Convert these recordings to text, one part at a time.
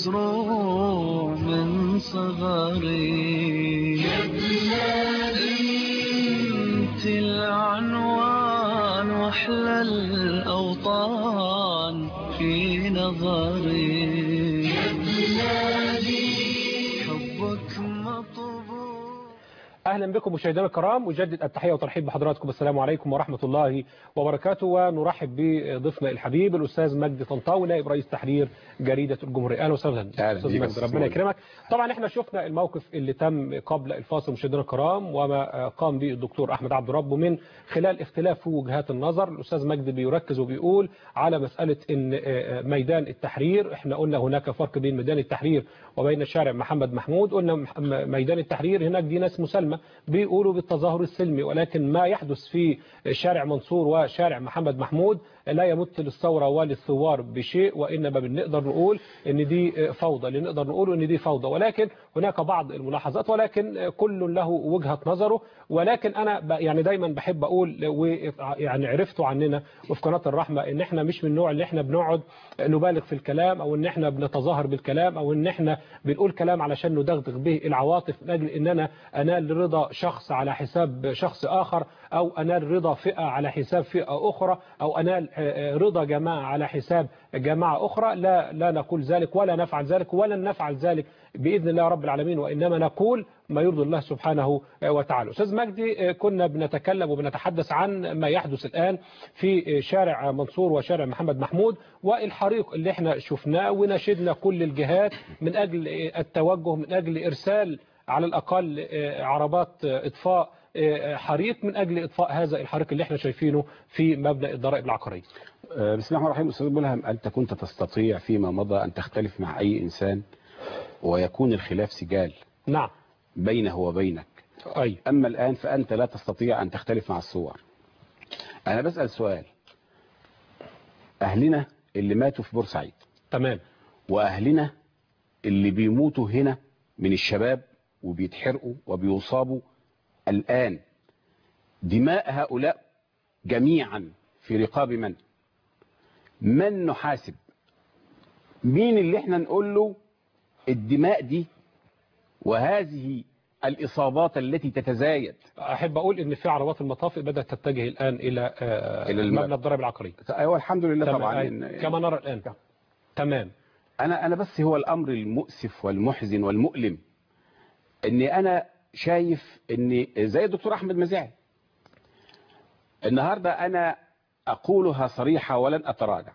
مزروع من صغري يا بلادي انت العنوان واحلى الاوطان في نظري يا بلادي حبك مطبوع اهلا بكم مشاهدينا الكرام اجدد التحيه والترحيب بحضراتكم السلام عليكم ورحمه الله وبركاته ونرحب بضيفنا الحبيب الاستاذ مجدي طنطاوي نائب رئيس تحرير جريده الجمهوريه اهلا وسهلا أهلا استاذ بيك يا مجدي أستاذ ربنا مولى. يكرمك طبعا احنا شفنا الموقف اللي تم قبل الفاصل مشاهدينا الكرام وما قام به الدكتور احمد عبد ربه من خلال اختلاف في وجهات النظر الاستاذ مجدي بيركز وبيقول على مساله ان ميدان التحرير احنا قلنا هناك فرق بين ميدان التحرير وبين شارع محمد محمود قلنا مح- ميدان التحرير هناك دي ناس مسالمه بيقولوا بالتظاهر السلمي ولكن ما يحدث في شارع منصور وشارع محمد محمود لا يمت للثوره وللثوار بشيء وانما بنقدر نقول ان دي فوضى اللي نقدر نقول ان دي فوضى ولكن هناك بعض الملاحظات ولكن كل له وجهه نظره ولكن انا ب- يعني دايما بحب اقول ويعني عرفتوا عننا وفي قناه الرحمه ان احنا مش من النوع اللي احنا بنقعد نبالغ في الكلام او ان احنا بنتظاهر بالكلام او ان احنا بنقول كلام علشان ندغدغ به العواطف من اجل ان انا انال رضا شخص على حساب شخص اخر او انال رضا فئه على حساب فئه اخرى او انال آه، رضا جماعه على حساب جماعه اخرى لا لا نقول ذلك ولا نفعل ذلك ولن نفعل ذلك باذن الله رب العالمين وانما نقول ما يرضي الله سبحانه وتعالى استاذ مجدي آه، كنا بنتكلم وبنتحدث عن ما يحدث الان في شارع منصور وشارع محمد محمود والحريق اللي احنا شفناه وناشدنا كل الجهات من اجل آه، التوجه من اجل ارسال على الاقل آه، عربات آه، اطفاء آه، حريق من اجل اطفاء هذا الحريق اللي احنا شايفينه في مبنى الضرائب العقاريه آه، بسم الله الرحمن الرحيم استاذ ملهم انت كنت تستطيع فيما مضى ان تختلف مع اي انسان ويكون الخلاف سجال نعم بينه وبينك اي اما الان فانت لا تستطيع ان تختلف مع الصور انا بسال سؤال اهلنا اللي ماتوا في بورسعيد تمام واهلنا اللي بيموتوا هنا من الشباب وبيتحرقوا وبيصابوا الان دماء هؤلاء جميعا في رقاب من من نحاسب مين اللي احنا نقول له الدماء دي وهذه الإصابات التي تتزايد احب اقول ان في عربات المطافئ بدات تتجه الان الى آه، إلى المبنى. مبنى الضرائب العقاريه أيوة الحمد لله تمام، طبعا أي. إن- كما نرى الان تمام أنا أنا بس هو الأمر المؤسف والمحزن والمؤلم إني أنا شايف إن زي الدكتور أحمد مزاعي النهاردة أنا أقولها صريحة ولن أتراجع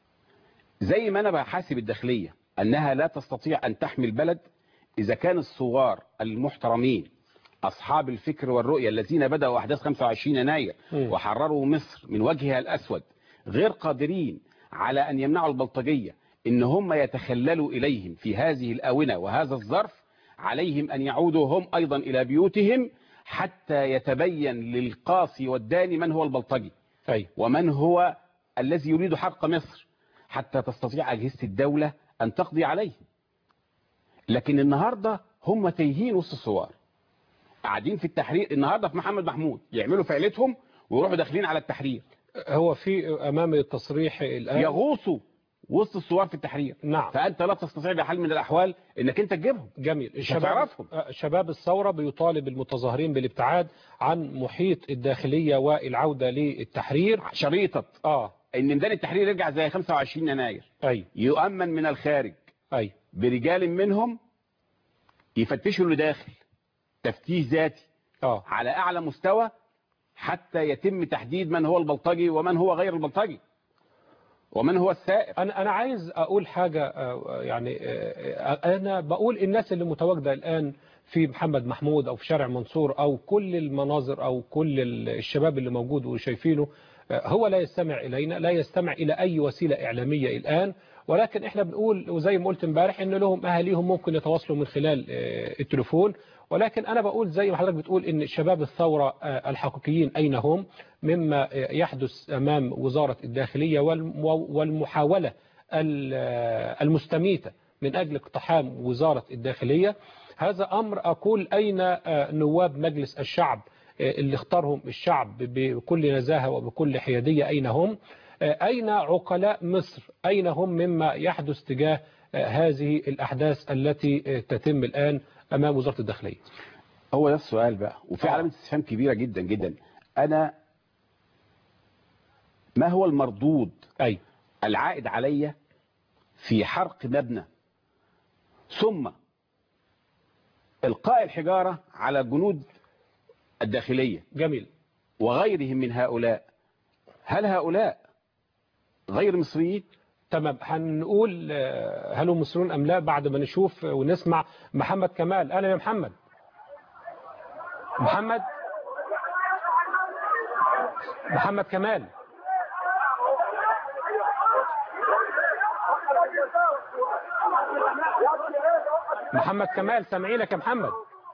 زي ما أنا بحاسب الداخلية أنها لا تستطيع أن تحمي البلد إذا كان الثوار المحترمين أصحاب الفكر والرؤية الذين بدأوا أحداث 25 يناير مم. وحرروا مصر من وجهها الأسود غير قادرين على أن يمنعوا البلطجية إن هم يتخللوا إليهم في هذه الآونة وهذا الظرف عليهم أن يعودوا هم أيضا إلى بيوتهم حتى يتبين للقاصي والداني من هو البلطجي اي ومن هو الذي يريد حرق مصر حتى تستطيع أجهزة الدولة أن تقضي عليه لكن النهاردة هم تايهين وسط الثوار قاعدين في التحرير النهاردة في محمد محمود يعملوا فعلتهم ويروحوا داخلين على التحرير هو في امام التصريح الان يغوصوا وسط الثوار في التحرير نعم فأنت لا تستطيع بحال من الأحوال أنك أنت تجيبهم جميل مش الشباب هتعرفهم. آه، شباب الثورة بيطالب المتظاهرين بالابتعاد عن محيط الداخلية والعودة للتحرير شريطة اه ان ميدان التحرير يرجع زي 25 يناير اي يؤمن من الخارج اي برجال منهم يفتشوا اللي داخل تفتيش ذاتي اه على اعلى مستوى حتى يتم تحديد من هو البلطجي ومن هو غير البلطجي ومن هو السائر انا انا عايز اقول حاجة آه، يعني آه، انا بقول الناس اللي متواجدة الان في محمد محمود او في شارع منصور او كل المناظر او كل الشباب اللي موجود وشايفينه آه، هو لا يستمع الينا لا يستمع الى اي وسيلة اعلامية الان ولكن احنا بنقول وزي ما قلت امبارح ان لهم اهاليهم ممكن يتواصلوا من خلال آه، التليفون ولكن انا بقول زي ما حضرتك بتقول ان شباب الثوره آه، الحقيقيين اين هم مما آه، يحدث امام وزاره الداخليه والم- والمحاوله ال- آه، المستميته من اجل اقتحام وزاره الداخليه هذا امر اقول اين آه، نواب مجلس الشعب آه، اللي اختارهم الشعب بكل نزاهه وبكل حياديه اين هم آه، أين عقلاء مصر أين هم مما يحدث تجاه آه، هذه الأحداث التي آه، تتم الآن أمام وزارة الداخلية هو ده السؤال بقى وفي آه. علامه استفهام كبيره جدا جدا انا ما هو المردود أي العائد علي في حرق مبنى ثم القاء الحجاره على الجنود الداخليه جميل وغيرهم من هؤلاء هل هؤلاء غير مصريين تمام هنقول آه، هل هم مصريون أم لا بعد ما نشوف ونسمع محمد كمال أهلا يا محمد محمد محمد كمال محمد كمال سامعينك يا محمد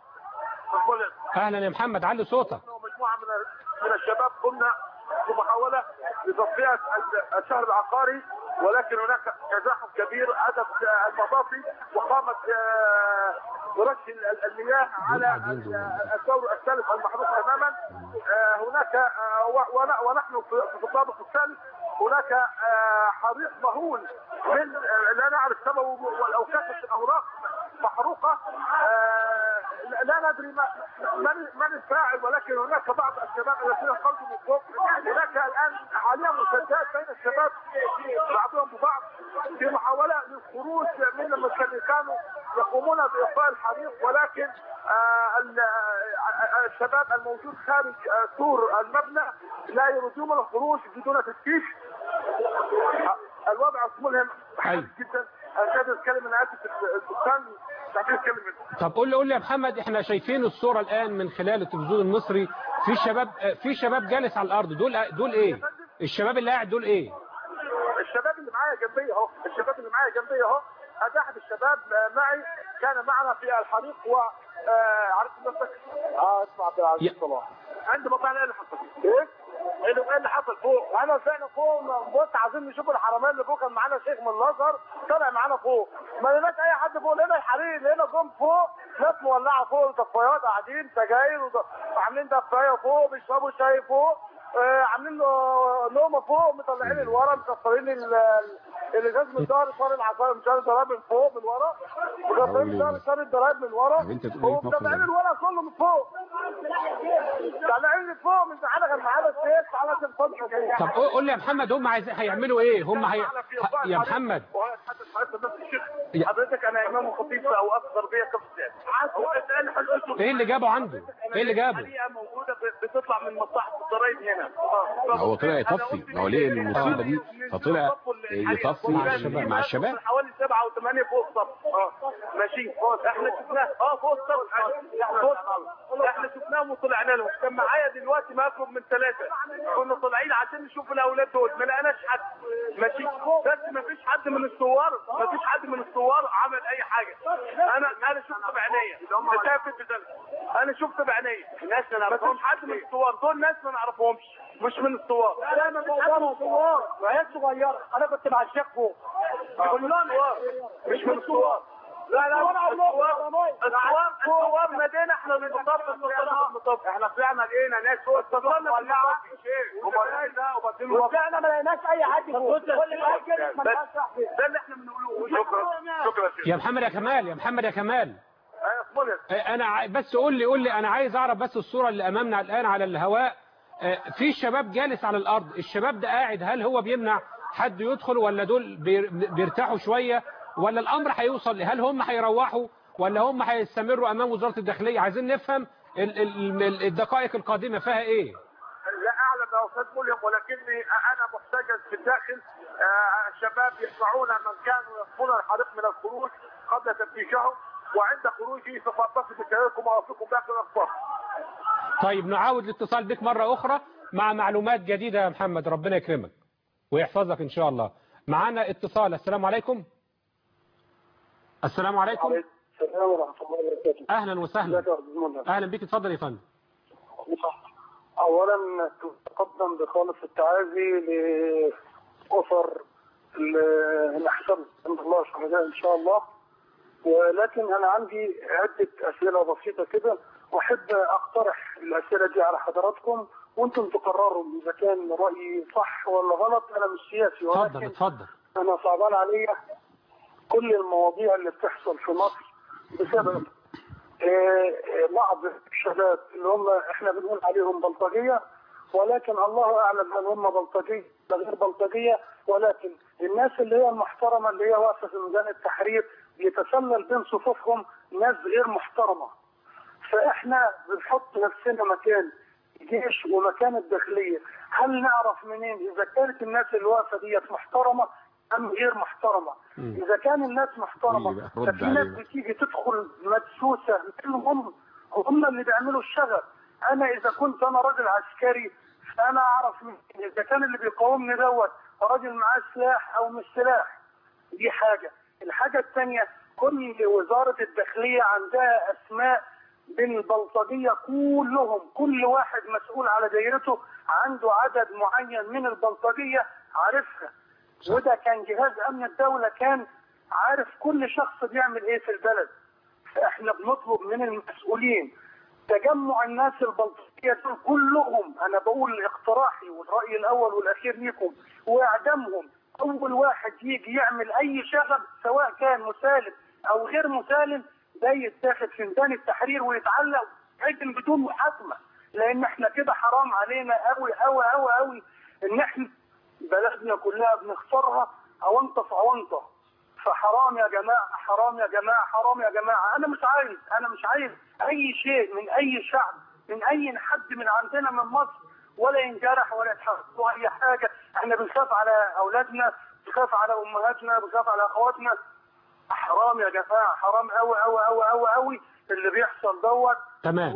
اهلا يا محمد علي صوتك ومجموعه من من الشباب قمنا بمحاوله لتصفيه الشهر العقاري ولكن هناك تزاحم كبير هدف المطافي وقامت آه، برش ال- المياه على ال- الدور الثالث المحروق اماما آه، هناك آه، و- ون- ونحن في في الطابق الثالث هناك آه، حريق مهول من آه، لا نعرف سببه او كافه الاوراق محروقه آه، لا ندري ما- من من الفاعل ولكن هناك بعض الشباب الذين خرجوا من فوق هناك الان حاليا مسدات بين الشباب بعضهم ببعض في محاوله للخروج من المسجد كانوا يقومون باطفاء الحريق ولكن آه، ال- آه، الشباب الموجود خارج آه، سور المبنى لا يريدون الخروج بدون تفتيش آه، الوضع ملهم أيوة. جدا انا قادر اتكلم من اسف الدكان مش عارفين اتكلم منه طب قول لي قول لي يا محمد احنا شايفين الصورة الآن من خلال التلفزيون المصري في شباب في شباب جالس على الأرض دول دول إيه؟ الشباب اللي قاعد دول إيه؟ الشباب اللي معايا جنبي اهو الشباب اللي معايا جنبي اهو هذا احد الشباب آه، معي كان معنا في الحريق و آه، عرفت نفسك؟ اه اسمع عبد العزيز يا- صلاح عند بطلع ايه اللي حصل؟ ايه؟ ايه اللي إيه اللي حصل فوق؟ انا طلعنا فوق بص عايزين نشوف الحرمين اللي فوق كان معانا شيخ من الازهر طلع معانا فوق ما لقيناش اي حد فوق لقينا الحريق لقينا جم فوق ناس مولعه فوق طفايات قاعدين سجاير وض- وعاملين دفايه فوق بيشربوا شاي فوق آه، عاملين له نومه فوق مطلعين الورا مكسرين ال- ال- الازاز من ظهر شار العصايه من شار الضرائب من فوق من ورا مكسرين من ظهر شار الضرائب من ورا طب انت تقول ايه في موقف ومطلعين ده؟ الورا كله من فوق طالعين لي فوق من تعالى كان معانا السيف على الفضل طب قول قول لي يا محمد هم عايزين هيعملوا إيه؟ هم هي... يا محمد يا- حضرتك انا امام وخطيب او اصغر بيا كف هو اسال حضرتك إيه اللي جابه عنده؟ إيه اللي جابه؟ حقيقه موجوده بتطلع من مصلحه الضرايب هنا هو طلع يطفي ما هو ليه المصيبه دي فطلع يطفي مع الشباب حوالي سبعة او ثمانية فوق الصف اه ماشي احنا شفناه اه فوق الصف فوق الصف احنا شفناهم وطلعنا لهم كان معايا دلوقتي ما يقرب من ثلاثة كنا طالعين عشان نشوف الاولاد دول ما لقيناش حد ماشي بس ما فيش حد من الثوار ما فيش حد من الثوار عمل اي حاجة انا انا شفت بعينيا انت شايف البتاع. انا شفت بعينيا الناس ما نعرفهمش حد من الثوار دول ناس ما نعرفهمش مش من الثوار لا ما من الثوار وهي صغيرة انا كنت مع الشيخ فوق كلهم ثوار مش من الثوار لا لا الثوار الثوار الثوار نادينا احنا اللي بنطبق احنا طلعنا لقينا ناس فوق اتصلنا بالمولعة وطلعنا ما لقيناش اي حد فوق كل ده اللي احنا بنقوله شكرا شكرا يا محمد يا كمال يا محمد يا كمال ايوه انا ع- بس قول لي قول لي انا عايز اعرف بس الصوره اللي امامنا الان على الهواء آه، في شباب جالس على الارض الشباب ده قاعد هل هو بيمنع حد يدخل ولا دول بير- بيرتاحوا شويه ولا الامر هيوصل هل هم هيروحوا ولا هم هيستمروا امام وزاره الداخليه عايزين نفهم ال- ال- ال- الدقائق القادمه فيها ايه لا اعلم يا استاذ ملهم ولكني انا محتجز في الداخل آه، الشباب يسمعون من كانوا يخفون الحريق من الخروج قبل تفتيشهم وعند خروجه سوف اتصل بكلامكم واوصيكم باخر الاخبار. طيب نعاود الاتصال بك مرة أخرى مع معلومات جديدة يا محمد ربنا يكرمك ويحفظك إن شاء الله معنا اتصال السلام عليكم السلام عليكم السلام ورحمه الله وبركاته. أهلا وسهلا ازيك يا استاذ ملهم؟ أهلا بك اتفضل يا فندم اولا تقدم بخالص التعازي لاسر اللي حسب عند الله شهداء ان شاء الله ولكن انا عندي عده اسئله بسيطه كده واحب اقترح الاسئله دي على حضراتكم وانتم تقرروا اذا كان رايي صح ولا غلط انا مش سياسي اتفضل ولكن اتفضل انا صعبان عليا كل المواضيع اللي بتحصل في مصر بسبب آه، آه، بعض الشباب اللي هم احنا بنقول عليهم بلطجيه ولكن الله اعلم هل هم بلطجيه ولا غير بلطجيه ولكن الناس اللي هي المحترمه اللي هي واقفه في ميدان التحرير بيتسلل بين صفوفهم ناس غير محترمه فاحنا بنحط نفسنا مكان الجيش ومكان الداخليه هل نعرف منين اذا كانت الناس اللي واقفه ديت محترمه ام غير محترمه اذا كان الناس محترمه قولي بقى، رد ففي ناس عليه. بتيجي تدخل مدسوسه منهم هم اللي بيعملوا الشغب انا اذا كنت انا راجل عسكري فانا اعرف من اذا كان اللي بيقاومني دوت راجل معاه سلاح او مش سلاح دي حاجه الحاجه الثانيه كل وزاره الداخليه عندها اسماء بين البلطجيه كلهم كل واحد مسؤول على دايرته عنده عدد معين من البلطجيه عارفها وده كان جهاز امن الدوله كان عارف كل شخص بيعمل ايه في البلد فاحنا بنطلب من المسؤولين تجمع الناس البلطجيه دول كلهم انا بقول اقتراحي والراي الاول والاخير ليكم واعدامهم اول واحد يجي يعمل اي شغب سواء كان مسالم او غير مسالم ده يتاخد في ميدان التحرير ويتعلق عدم بدون محاكمه لان احنا كده حرام علينا قوي قوي قوي قوي ان احنا بلدنا كلها بنخسرها اونطه في اونطه فحرام يا جماعه حرام يا جماعه حرام يا جماعه انا مش عايز انا مش عايز اي شيء من اي شعب من اي حد من عندنا من مصر ولا ينجرح ولا يتحرك اي حاجه احنا بنخاف على اولادنا بنخاف على امهاتنا بنخاف على اخواتنا حرام يا جماعه حرام قوي قوي قوي قوي قوي اللي بيحصل دوت تمام و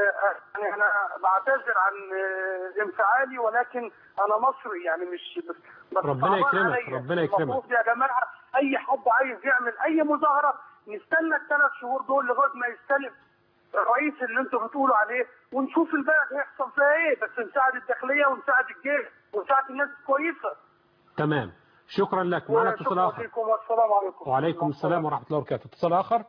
يعني انا بعتذر عن آه، انفعالي ولكن انا مصري يعني مش بس بس ربنا صعبان يكرمك، عليا. ربنا يكرمك. المفروض يا جماعه اي حد عايز يعمل اي مظاهره نستنى الثلاث شهور دول لغايه ما يستلم الرئيس اللي انتوا بتقولوا عليه ونشوف البلد هيحصل فيها ايه بس نساعد الداخليه ونساعد الجيش ونساعد الناس كويسه تمام شكرا لك معنا اتصال وشكرا اخر فيكم والسلام عليكم وعليكم السلام ورحمة الله وبركاته اتصال آخر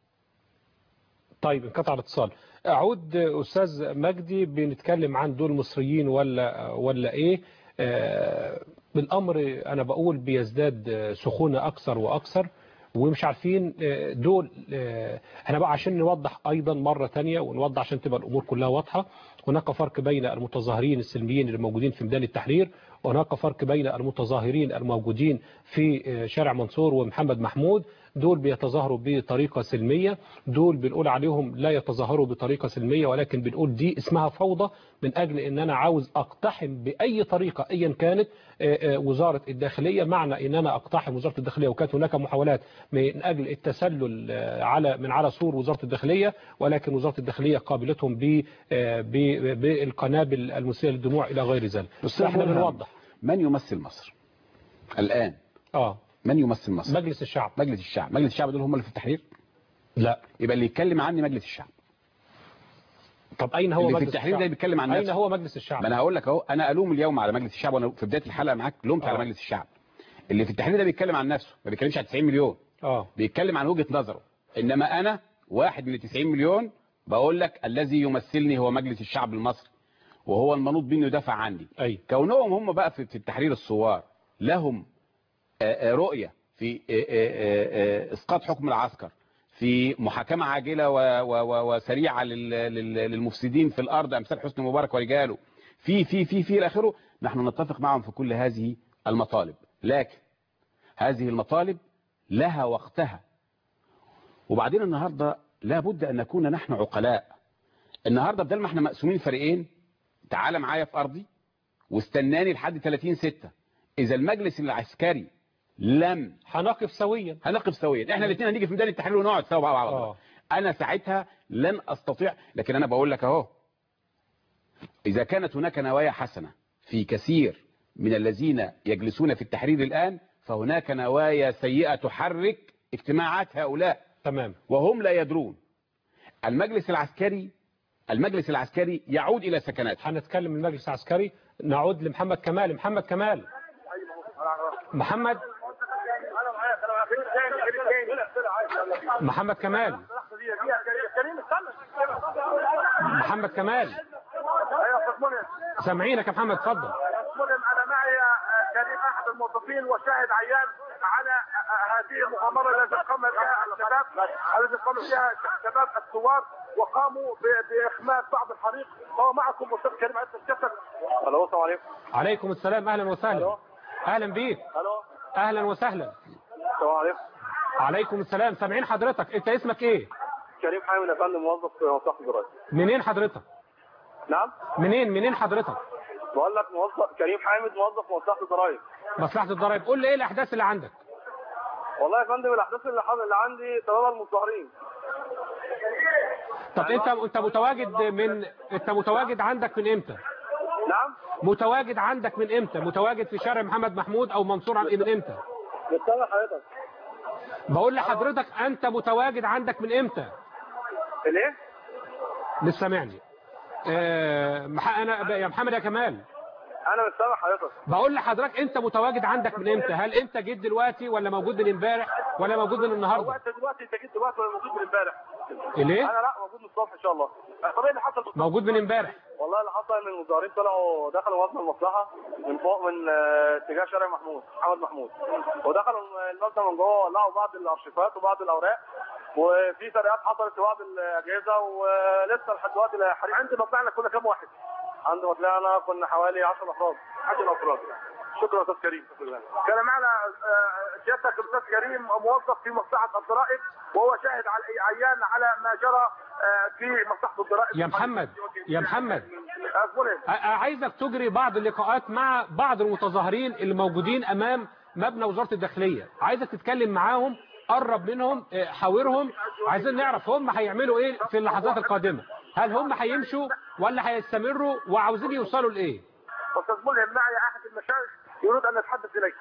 طيب انقطع الاتصال أعود أستاذ مجدي بنتكلم عن دول مصريين ولا ولا إيه آه، بالأمر أنا بقول بيزداد سخونة أكثر وأكثر ومش عارفين آه، دول آه، احنا بقى عشان نوضح أيضا مرة تانية ونوضح عشان تبقى الأمور كلها واضحة هناك فرق بين المتظاهرين السلميين اللي موجودين في ميدان التحرير وهناك فرق بين المتظاهرين الموجودين في آه، شارع منصور ومحمد محمود دول بيتظاهروا بطريقة سلمية دول بنقول عليهم لا يتظاهروا بطريقة سلمية ولكن بنقول دي اسمها فوضى من أجل أن أنا عاوز أقتحم بأي طريقة أيا كانت آه، آه، وزارة الداخلية معنى أن أنا أقتحم وزارة الداخلية وكانت هناك محاولات من أجل التسلل آه، على من على سور وزارة الداخلية ولكن وزارة الداخلية قابلتهم ب- آه، ب- بالقنابل المسيلة للدموع إلى غير ذلك أستاذ احنا برهان، بنوضح من يمثل مصر الآن اه من يمثل مصر مجلس الشعب مجلس الشعب مجلس الشعب دول هم اللي في التحرير لا يبقى اللي يتكلم عني مجلس الشعب طب أين هو اللي في مجلس التحرير ده الشعب بيتكلم عن أين نفسه هو مجلس الشعب ما انا هقول لك اهو انا الوم اليوم على مجلس الشعب وانا في بدايه الحلقه معاك لومت على آه. مجلس الشعب اللي في التحرير ده بيتكلم عن نفسه ما بيتكلمش عن 90 مليون اه بيتكلم عن وجهه نظره انما انا واحد من ال 90 مليون بقول لك الذي يمثلني هو مجلس الشعب المصري وهو المنوط بيه انه يدافع عني أي كونهم هم بقى في في التحرير الثوار لهم آه، آه، رؤيه في آه، آه، آه، آه، اسقاط حكم العسكر في محاكمه عاجله و- و- و- وسريعه لل- لل- للمفسدين في الارض امثال حسني مبارك ورجاله في في في في الى اخره نحن نتفق معهم في كل هذه المطالب لكن هذه المطالب لها وقتها وبعدين النهارده لابد ان نكون نحن عقلاء النهارده بدل ما احنا مقسومين فريقين تعال معايا في ارضي واستناني لحد 30 6 اذا المجلس العسكري لم هنقف سويا هنقف سويا احنا الاثنين هنيجي في ميدان التحرير ونقعد سوا مع بعض اه انا ساعتها لن استطيع لكن انا بقول لك اهو اذا كانت هناك نوايا حسنه في كثير من الذين يجلسون في التحرير الان فهناك نوايا سيئه تحرك اجتماعات هؤلاء تمام وهم لا يدرون المجلس العسكري المجلس العسكري يعود الى سكناته هنتكلم المجلس العسكري نعود لمحمد كمال محمد كمال محمد محمد كمال محمد كمال سامعينك يا محمد اتفضل مسلم انا معي آه، كريم احد الموظفين وشاهد عيان على آه، آه، هذه المؤامره التي قام بها الشباب التي قام بها شباب الثوار وقاموا ب- باخماد بعض الحريق هو معكم استاذ كريم عزت الجسد الو السلام عليكم عليكم السلام اهلا وسهلا اهلا بيك الو اهلا وسهلا السلام عليكم عليكم السلام سامعين حضرتك انت اسمك ايه كريم حامد يا فندم موظف في مصلحه الجرايد منين حضرتك نعم منين منين حضرتك بقول لك موظف كريم حامد موظف في مصلحه الجرايد مصلحه الضرايب قول لي ايه الاحداث اللي عندك والله يا فندم الاحداث اللي حصل اللي عندي سببها المظاهرين طب انت انت متواجد من انت متواجد عندك من امتى نعم متواجد عندك من امتى متواجد في شارع محمد محمود او منصور عبد من امتى بتسمع حضرتك بقول لحضرتك انت متواجد عندك من امتى ليه؟ مش سامعني آه مح- انا يا محمد يا كمال انا مش سامع حضرتك بقول لحضرتك انت متواجد عندك من امتى هل انت جيت دلوقتي ولا موجود من امبارح ولا موجود من هو النهارده انت دلوقتي انت جيت دلوقتي ولا موجود من امبارح؟ ليه انا لا موجود من الصبح ان شاء الله طب ايه اللي حصل بالظبط؟ موجود من امبارح والله اللي حصل ان المظاهرين طلعوا دخلوا مبنى المصلحه من فوق من آه، اتجاه شارع محمود محمد محمود ودخلوا المبنى من جوه ولعوا بعض الارشيفات وبعض الاوراق وفي سرقات حصلت في بعض الاجهزه ولسه لحد دلوقتي الحريق عندي مطلعنا كنا كام واحد؟ عند مطلعنا كنا حوالي 10 افراد 10 افراد شكرا يا استاذ كريم كان معنا آه، سيادتك الاستاذ كريم موظف في مصلحه الضرائب وهو شاهد على عيان على ما جرى آه، في مصلحه الضرائب يا محمد يا محمد أقبله. ع- عايزك تجري بعض اللقاءات مع بعض المتظاهرين اللي موجودين امام مبنى وزاره الداخليه عايزك تتكلم معاهم قرب منهم اه، حاورهم عايزين نعرف هم هيعملوا ايه في اللحظات القادمه هل هم هيمشوا ولا هيستمروا وعاوزين يوصلوا لايه استاذ ملهم معي احد المشايخ يريد ان نتحدث اليك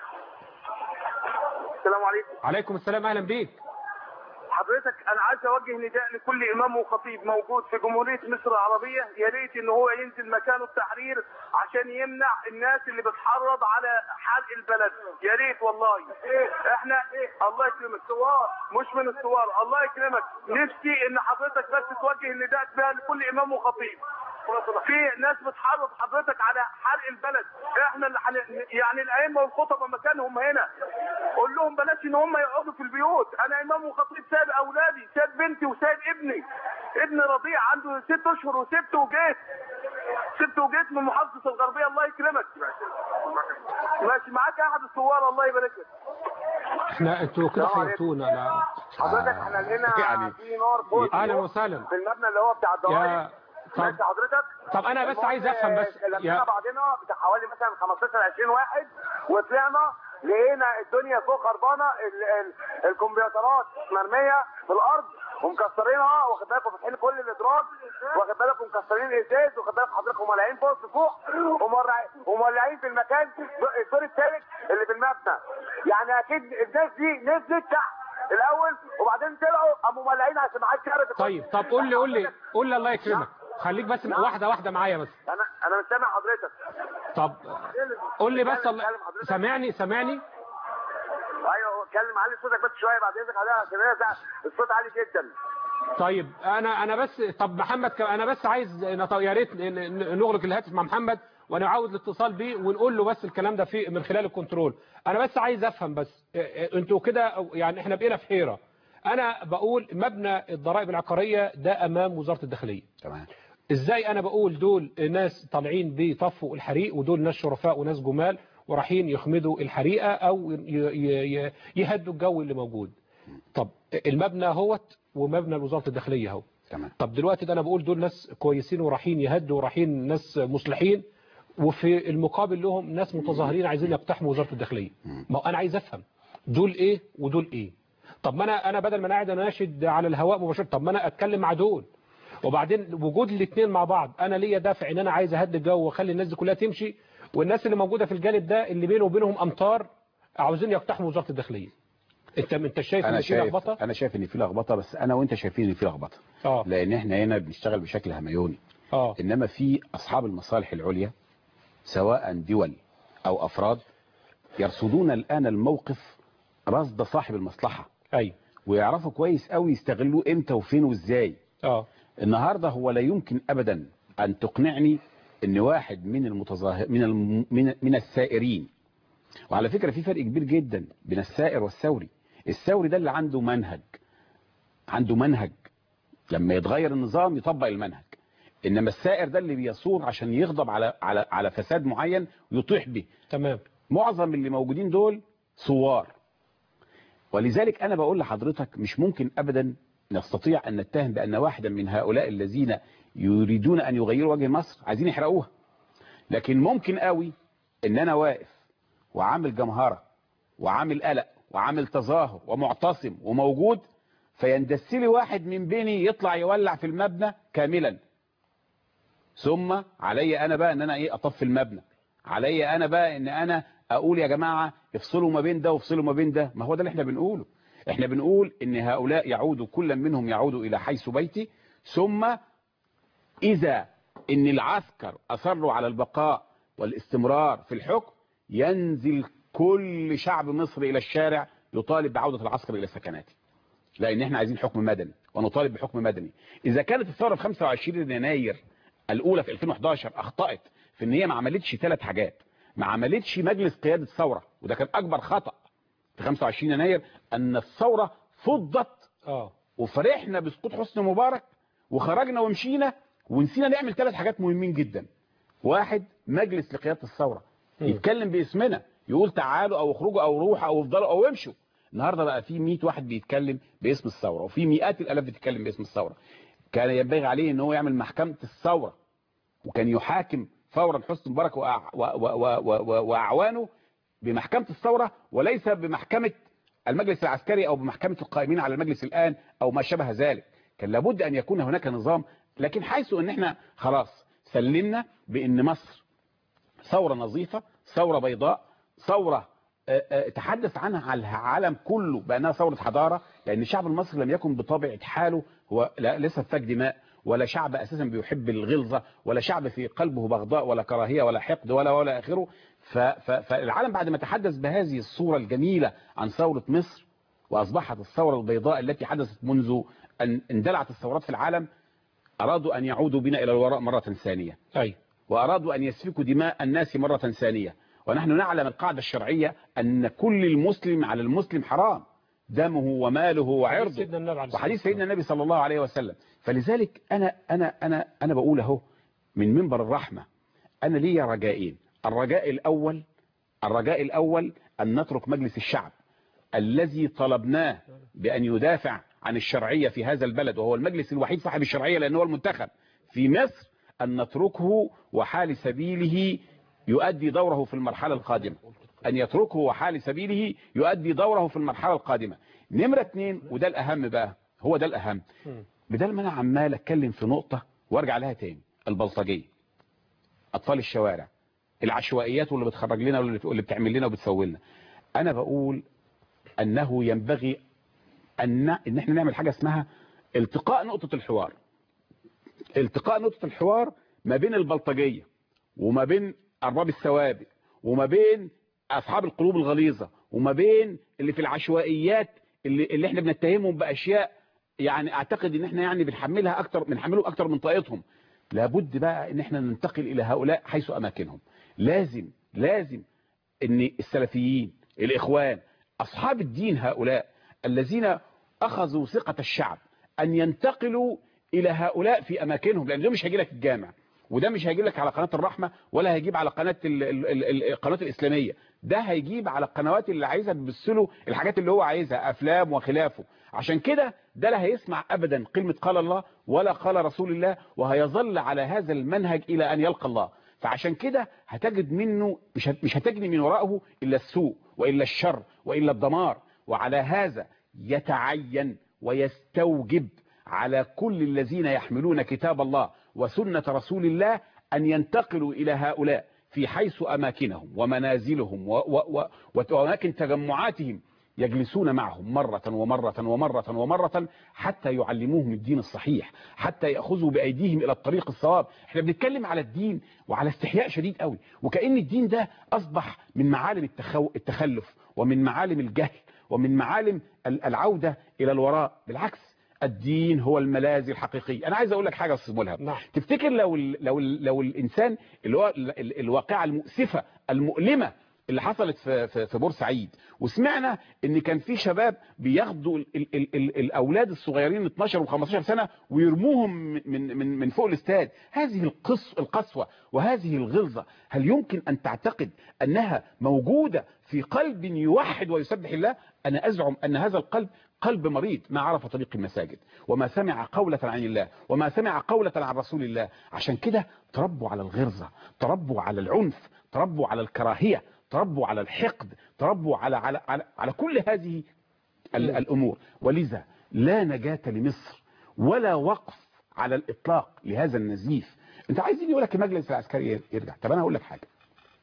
السلام عليكم عليكم السلام اهلا بيك حضرتك انا عايز اوجه نداء لكل امام وخطيب موجود في جمهوريه مصر العربيه يا ريت ان هو ينزل مكانه التحرير عشان يمنع الناس اللي بتحرض على حرق البلد يا ريت والله احنا الله يكرمك ثوار مش من الثوار الله يكرمك نفسي ان حضرتك بس توجه النداء ده لكل امام وخطيب في ناس بتحرض حضرتك على حرق البلد احنا اللي حن... يعني الائمه والخطبه مكانهم هنا قول لهم بلاش ان هم يقعدوا في البيوت انا امام وخطيب ساب اولادي ساب بنتي وساب ابني ابني رضيع عنده ست اشهر وسبته وجيت سبته وجيت من محافظه الغربيه الله يكرمك ماشي معاك احد الثوار الله يبارك لك احنا انتوا كده السلام عليكم. حيرتونا لا حضرتك احنا لنا يعني- في نار فوق اهلا وسهلا في المبنى اللي هو بتاع الضرايب يا طب ماشي حضرتك طب انا بس عايز افهم بس لمينا يا بعضنا بتاع حوالي مثلا 15 20 واحد وطلعنا لقينا الدنيا فوق خربانه ال- ال- الكمبيوترات مرميه في الارض ومكسرينها واخد بالك وفاتحين كل الادراج واخد بالك ومكسرين الازاز واخد بالك حضرتك ومولعين فوق فوق ومولعين ومولعين في المكان الدور الثالث اللي في المبنى يعني اكيد الناس دي نزلت تحت الاول وبعدين طلعوا قاموا مولعين عشان ما حدش يعرف يخش. طيب طب قول لي قول لي قول لي الله يكرمك خليك بس واحده واحده معايا بس انا انا مش سامع حضرتك طب قول لي بس اتكلم- الله اتكلم حضرتك. سامعني سامعني ايوه اتكلم علي صوتك بس شويه بعد اذنك عليها عشان هي ساعة- الصوت عالي جدا طيب انا انا بس طب محمد ك- انا بس عايز نط- يا ريت ن- ن- نغلق الهاتف مع محمد ونعاود الاتصال بيه ونقول له بس الكلام ده في من خلال الكنترول انا بس عايز افهم بس إيه- إيه، انتوا كده أو- يعني احنا بقينا في حيره انا بقول مبنى الضرائب العقاريه ده امام وزاره الداخليه تمام ازاي انا بقول دول ناس طالعين بيطفوا الحريق ودول ناس شرفاء وناس جمال ورايحين يخمدوا الحريقه او ي- ي- ي- يهدوا الجو اللي موجود طب المبنى اهوت ومبنى وزاره الداخليه اهو تمام طب دلوقتي ده انا بقول دول ناس كويسين ورايحين يهدوا ورايحين ناس مصلحين وفي المقابل لهم ناس متظاهرين عايزين يقتحموا وزاره الداخليه ما هو انا عايز افهم دول ايه ودول ايه طب ما انا انا بدل ما انا قاعد اناشد على الهواء مباشره طب ما انا اتكلم مع دول وبعدين وجود الاثنين مع بعض انا ليا دافع ان انا عايز اهدي الجو واخلي الناس دي كلها تمشي والناس اللي موجوده في الجانب ده اللي بينه وبينهم امطار عاوزين يقتحموا وزاره الداخليه انت انت شايف انا ان في شايف لخبطه انا شايف ان في لخبطه بس انا وانت شايفين ان في لخبطه اه لان احنا هنا بنشتغل بشكل هميوني اه انما في اصحاب المصالح العليا سواء دول او افراد يرصدون الان الموقف رصد صاحب المصلحه ايوه ويعرفوا كويس قوي يستغلوه امتى وفين وازاي اه النهارده هو لا يمكن ابدا ان تقنعني ان واحد من المتظاهر من الم... من من السائرين وعلى فكرة في فرق كبير جدا بين السائر والثوري الثوري ده اللي عنده منهج عنده منهج لما يتغير النظام يطبق المنهج انما السائر ده اللي بيصور عشان يغضب على على على فساد معين ويطيح به تمام معظم اللي موجودين دول ثوار ولذلك انا بقول لحضرتك مش ممكن ابدا نستطيع ان نتهم بان واحدا من هؤلاء الذين يريدون ان يغيروا وجه مصر عايزين يحرقوها لكن ممكن قوي ان انا واقف وعامل جمهرة وعامل قلق وعامل تظاهر ومعتصم وموجود فيندس لي واحد من بيني يطلع يولع في المبنى كاملا ثم علي انا بقى ان انا ايه اطفي المبنى علي انا بقى ان انا اقول يا جماعة افصلوا ما بين ده وافصلوا ما بين ده ما هو ده اللي احنا بنقوله احنا بنقول ان هؤلاء يعودوا كل منهم يعود الى حيث بيتي ثم اذا ان العسكر اصروا على البقاء والاستمرار في الحكم ينزل كل شعب مصر الى الشارع يطالب بعودة العسكر الى سكناته لان احنا عايزين حكم مدني ونطالب بحكم مدني اذا كانت الثوره في 25 يناير الاولى في 2011 اخطأت في ان هي ما عملتش ثلاث حاجات ما عملتش مجلس قيادة ثورة وده كان اكبر خطأ في 25 يناير ان الثورة فضت اه وفرحنا بسقوط حسني مبارك وخرجنا ومشينا ونسينا نعمل ثلاث حاجات مهمين جدا واحد مجلس لقيادة الثورة مم. يتكلم باسمنا يقول تعالوا او اخرجوا او روحوا او افضلوا او امشوا النهارده بقى في 100 واحد بيتكلم باسم الثوره وفي مئات الالاف بتتكلم باسم الثوره كان ينبغي عليه ان هو يعمل محكمه الثوره وكان يحاكم فورا حسني مبارك وأع- و- و- و- و- و- واعوانه بمحكمه الثوره وليس بمحكمه المجلس العسكري او بمحكمه القائمين على المجلس الان او ما شابه ذلك كان لابد ان يكون هناك نظام لكن حيث ان احنا خلاص سلمنا بان مصر ثورة نظيفة ثورة بيضاء ثورة آه، آه، تحدث عنها على العالم كله بأنها ثورة حضارة لأن الشعب المصري لم يكن بطبيعة حاله هو لا لسه سفاك دماء ولا شعب أساسا بيحب الغلظة ولا شعب في قلبه بغضاء ولا كراهية ولا حقد ولا ولا آخره ف- ف- فالعالم بعد ما تحدث بهذه الصورة الجميلة عن ثورة مصر وأصبحت الثورة البيضاء التي حدثت منذ أن اندلعت الثورات في العالم أرادوا أن يعودوا بنا إلى الوراء مرة ثانية ايوه وأرادوا أن يسفكوا دماء الناس مرة ثانية ونحن نعلم القاعدة الشرعية أن كل المسلم على المسلم حرام دمه وماله وعرضه سيدنا النبي عليه الصلاة وحديث والسلام. سيدنا النبي صلى الله عليه وسلم فلذلك أنا أنا أنا أنا بقول أهو من منبر الرحمة أنا لي رجائين الرجاء الأول الرجاء الأول أن نترك مجلس الشعب الذي طلبناه بأن يدافع عن الشرعية في هذا البلد وهو المجلس الوحيد صاحب الشرعية لأنه هو المنتخب في مصر أن نتركه وحال سبيله يؤدي دوره في المرحلة القادمة أن يتركه وحال سبيله يؤدي دوره في المرحلة القادمة نمرة اتنين وده الأهم بقى هو ده الأهم مم. بدل ما أنا عمال أتكلم في نقطة وارجع لها تاني البلطجية أطفال الشوارع العشوائيات واللي بتخرج لنا واللي واللي بتعمل لنا وبتسوي لنا أنا بقول أنه ينبغي أن إن إحنا نعمل حاجة اسمها التقاء نقطة الحوار التقاء نقطة الحوار ما بين البلطجية وما بين أرباب السوابق وما بين أصحاب القلوب الغليظة وما بين اللي في العشوائيات اللي, اللي احنا بنتهمهم بأشياء يعني أعتقد إن احنا يعني بنحملها أكتر بنحملهم أكتر من طاقتهم لابد بقى إن احنا ننتقل إلى هؤلاء حيث أماكنهم لازم لازم ان السلفيين الاخوان اصحاب الدين هؤلاء الذين اخذوا ثقة الشعب ان ينتقلوا الى هؤلاء في اماكنهم لان ده مش هيجي لك الجامع وده مش هيجي لك على قناة الرحمة ولا هيجيب على قناة ال- ال- ال- القناة الاسلامية ده هيجيب على القنوات اللي عايزة تبثله الحاجات اللي هو عايزها افلام وخلافه عشان كده ده لا هيسمع ابدا كلمة قال الله ولا قال رسول الله وهيظل على هذا المنهج الى ان يلقى الله فعشان كده هتجد منه مش هت- مش هتجني من وراءه الا السوء والا الشر والا الدمار وعلى هذا يتعين ويستوجب على كل الذين يحملون كتاب الله وسنة رسول الله أن ينتقلوا إلى هؤلاء في حيث أماكنهم ومنازلهم و- و- و- وأماكن تجمعاتهم يجلسون معهم مرة ومرة ومرة ومرة حتى يعلموهم الدين الصحيح حتى يأخذوا بأيديهم إلى الطريق الصواب احنا بنتكلم على الدين وعلى استحياء شديد قوي وكأن الدين ده أصبح من معالم التخو... التخلف ومن معالم الجهل ومن معالم ال- العودة إلى الوراء بالعكس الدين هو الملاذ الحقيقي انا عايز اقول لك حاجه يا استاذ ملهم نعم. تفتكر لو ال لو ال لو الانسان اللي هو ال- ال- الواقعه المؤسفه المؤلمه اللي حصلت في في, في بورسعيد وسمعنا ان كان في شباب بياخدوا ال ال ال ال الاولاد الصغيرين 12 و15 سنه ويرموهم من من من فوق الاستاد هذه القص القسوه وهذه الغلظه هل يمكن ان تعتقد انها موجوده في قلب يوحد ويسبح الله انا ازعم ان هذا القلب قلب مريض ما عرف طريق المساجد وما سمع قولة عن الله وما سمع قولة عن رسول الله عشان كده تربوا على الغرزة تربوا على العنف تربوا على الكراهية تربوا على الحقد تربوا على على على, على كل هذه ال- الأمور ولذا لا نجاة لمصر ولا وقف على الإطلاق لهذا النزيف انت عايزين يقول لك المجلس العسكري يرجع طب انا هقول لك حاجة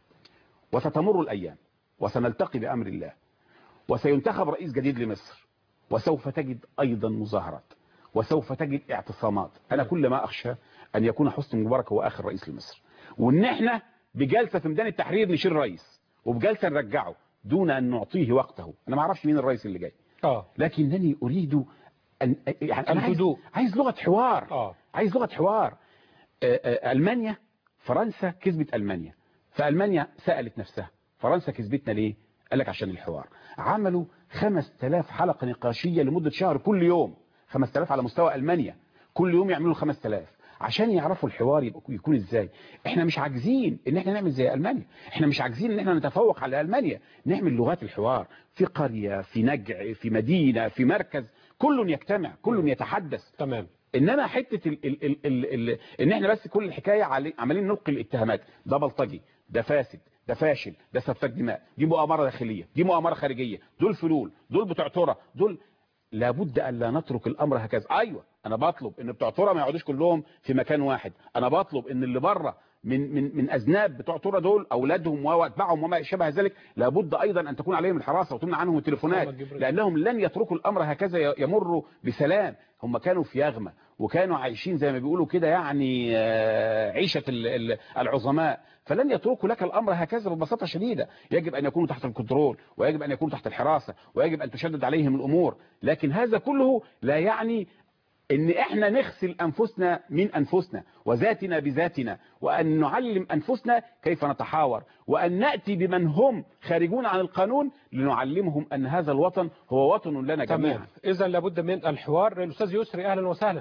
وستمر الأيام وسنلتقي بأمر الله وسينتخب رئيس جديد لمصر وسوف تجد أيضا مظاهرات وسوف تجد اعتصامات أنا كل ما أخشى أن يكون حسني مبارك هو آخر رئيس لمصر وإن إحنا بجلسة في ميدان التحرير نشيل رئيس وبجلسة نرجعه دون أن نعطيه وقته أنا ما أعرفش مين الرئيس اللي جاي اه لكنني أريد أن يعني أنا عايز, الهدوء. عايز لغة حوار اه عايز لغة حوار آه، آه، ألمانيا فرنسا كسبت ألمانيا فألمانيا سألت نفسها فرنسا كسبتنا ليه قال لك عشان الحوار عملوا 5000 حلقة نقاشية لمدة شهر كل يوم 5000 على مستوى ألمانيا كل يوم يعملوا 5000 عشان يعرفوا الحوار يبقى يكون ازاي احنا مش عاجزين ان احنا نعمل زي المانيا احنا مش عاجزين ان احنا نتفوق على المانيا نعمل لغات الحوار في قرية في نجع في مدينة في مركز كل يجتمع كل يتحدث تمام انما حته ال ال ال ال ال ان احنا بس كل الحكايه علي عمالين نلقي الاتهامات ده بلطجي ده فاسد ده فاشل ده سفاك دماء دي مؤامره داخليه دي مؤامره خارجيه دول فلول دول بتوع ترى دول لابد ان لا نترك الامر هكذا ايوه انا بطلب ان بتوع ترى ما يقعدوش كلهم في مكان واحد انا بطلب ان اللي بره من من من اذناب بتوع ترى دول اولادهم واتباعهم وما شابه ذلك لابد ايضا ان تكون عليهم الحراسه وتمنع عنهم التليفونات محمد جبريل. لانهم لن يتركوا الامر هكذا يمروا بسلام هم كانوا في يغمه وكانوا عايشين زي ما بيقولوا كده يعني آه، عيشه ال- ال- العظماء فلن يتركوا لك الامر هكذا ببساطه شديده يجب ان يكونوا تحت الكنترول ويجب ان يكونوا تحت الحراسه ويجب ان تشدد عليهم الامور لكن هذا كله لا يعني ان احنا نغسل انفسنا من انفسنا وذاتنا بذاتنا وان نعلم انفسنا كيف نتحاور وان ناتي بمن هم خارجون عن القانون لنعلمهم ان هذا الوطن هو وطن لنا تمام جميعا اذا لابد من الحوار الاستاذ يسري اهلا وسهلا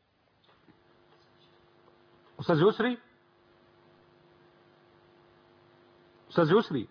استاذ يسري استاذ يسري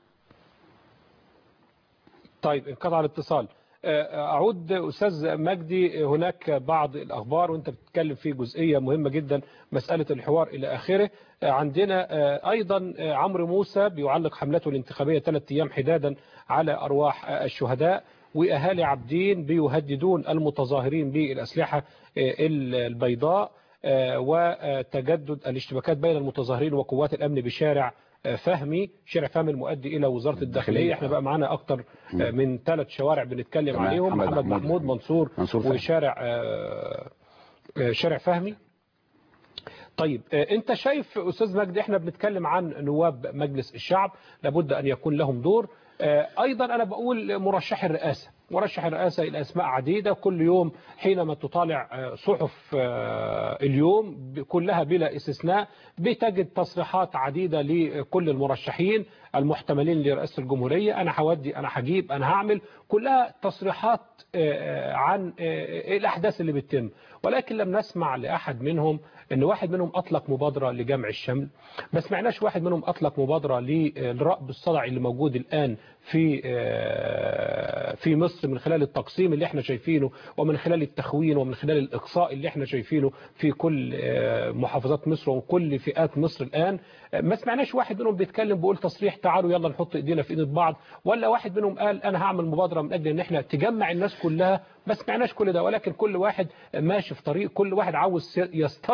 طيب انقطع الاتصال آه، اعود استاذ مجدي هناك بعض الاخبار وانت بتتكلم في جزئيه مهمه جدا مساله الحوار الى اخره آه، عندنا آه، ايضا آه، عمرو موسى بيعلق حملته الانتخابيه ثلاث ايام حدادا على ارواح آه، الشهداء واهالي عابدين بيهددون المتظاهرين بالاسلحه آه، البيضاء آه، وتجدد الاشتباكات بين المتظاهرين وقوات الامن بشارع آه، فهمي شارع فهمي المؤدي الى وزاره الداخليه احنا بقى معانا اكتر آه، من ثلاث شوارع بنتكلم تمام. عليهم محمد محمد محمود. محمود منصور منصور فهمي. وشارع آه، آه، شارع فهمي طيب آه، انت شايف استاذ مجدي احنا بنتكلم عن نواب مجلس الشعب لابد ان يكون لهم دور آه، ايضا انا بقول مرشح الرئاسه مرشح الرئاسه الاسماء عديده كل يوم حينما تطالع آه، صحف آه، اليوم ب- كلها بلا استثناء بتجد تصريحات عديده لكل المرشحين المحتملين لرئاسه الجمهوريه انا هودي انا هجيب انا هعمل كلها تصريحات آه، آه، عن آه، الاحداث اللي بتتم ولكن لم نسمع لاحد منهم ان واحد منهم اطلق مبادره لجمع الشمل ما سمعناش واحد منهم اطلق مبادره للرأب الصدعي اللي موجود الان في آه، في مصر من خلال التقسيم اللي احنا شايفينه ومن خلال التخوين ومن خلال الاقصاء اللي احنا شايفينه في كل آه، محافظات مصر وكل فئات مصر الان آه، ما سمعناش واحد منهم بيتكلم بيقول تصريح تعالوا يلا نحط ايدينا في ايد بعض ولا واحد منهم قال انا هعمل مبادره من اجل ان احنا تجمع الناس كلها ما سمعناش كل ده ولكن كل واحد ماشي في طريق كل واحد عاوز يسترضي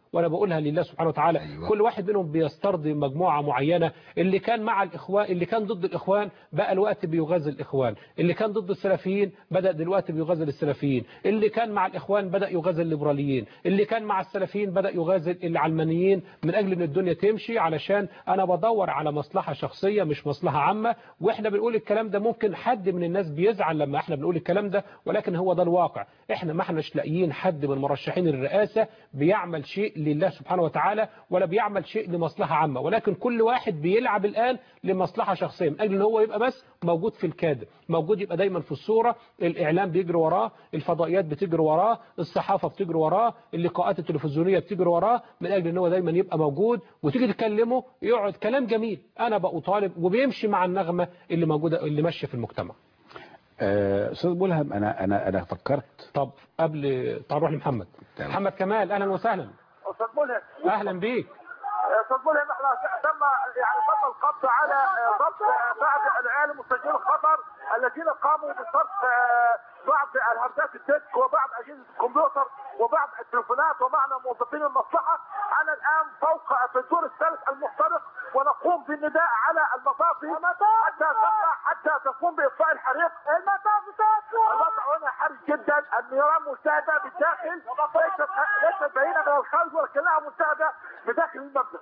وانا بقولها لله سبحانه وتعالى أيوة. كل واحد منهم بيسترضي مجموعه معينه اللي كان مع الاخوان اللي كان ضد الاخوان بقى الوقت بيغازل الاخوان اللي كان ضد السلفيين بدا دلوقتي بيغازل السلفيين اللي كان مع الاخوان بدا يغازل الليبراليين اللي كان مع السلفيين بدا يغازل العلمانيين من اجل ان الدنيا تمشي علشان انا بدور على مصلحه شخصيه مش مصلحه عامه واحنا بنقول الكلام ده ممكن حد من الناس بيزعل لما احنا بنقول الكلام ده ولكن هو ده الواقع احنا ما احناش لاقيين حد من مرشحين الرئاسه بيعمل شيء لله سبحانه وتعالى ولا بيعمل شيء لمصلحه عامه ولكن كل واحد بيلعب الان لمصلحه شخصيه من اجل ان هو يبقى بس موجود في الكادر موجود يبقى دايما في الصوره الاعلام بيجري وراه الفضائيات بتجري وراه الصحافه بتجري وراه اللقاءات التلفزيونيه بتجري وراه من اجل ان هو دايما يبقى موجود وتيجي تكلمه يقعد كلام جميل انا بقى طالب وبيمشي مع النغمه اللي موجوده اللي ماشيه في المجتمع آه، استاذ ملهم انا انا انا فكرت طب قبل تعال نروح لمحمد تمام. محمد كمال اهلا وسهلا استاذ ملهم اهلا بيك استاذ ملهم احنا تم يعني تم القبض على آه، ضبط آه، بعض العيال مسجلي الخطر الذين قاموا بصرف آه، بعض الهاردات الديسك وبعض اجهزه الكمبيوتر وبعض التليفونات ومعنا موظفين المصلحه انا الان فوق في الدور الثالث المخترق ونقوم بالنداء على المطافي حتى تقع حتى تقوم باطفاء الحريق المطافي الوضع هنا حرج جدا النيران مشتهده بالداخل ليست ليست باينه من الخارج ولكنها مشتهده بداخل المبنى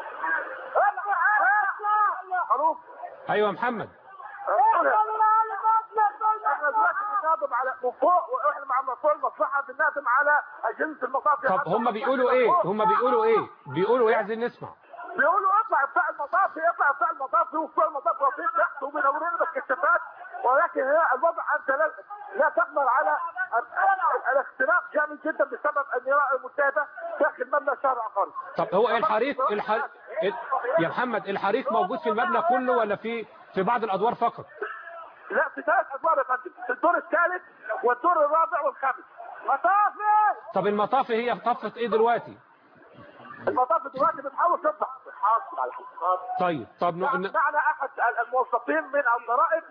خلاص ايوه يا محمد احنا دلوقتي بننادم على من فوق واحنا مع مسؤول المصلحه بننادم على اجهزه المطافي طب هم بيقولوا ايه هم بيقولوا ايه بيقولوا ايه عايزين نسمع بيقولوا اطلع بتاع المطافي اطلع بتاع المطافي وبتوع المطافي واقفين تحت وبينورون بالكشافات ولكن هي الوضع انت لا, لا تقدر على ال- ال- الاختراق جامد جدا بسبب النيران المشتهده داخل مبنى الشهر العقاري طب هو الحريق الحريق يا محمد الحريق موجود في المبنى كله ولا في في بعض الادوار فقط لا في ثلاث ادوار يا فندم في الدور الثالث والدور الرابع والخامس مطافي طب المطافي هي طفت ايه دلوقتي المطافي دلوقتي بتحاول تطلع حاضر على حاضر طيب طب ن... ن- معنا احد الموظفين من الضرائب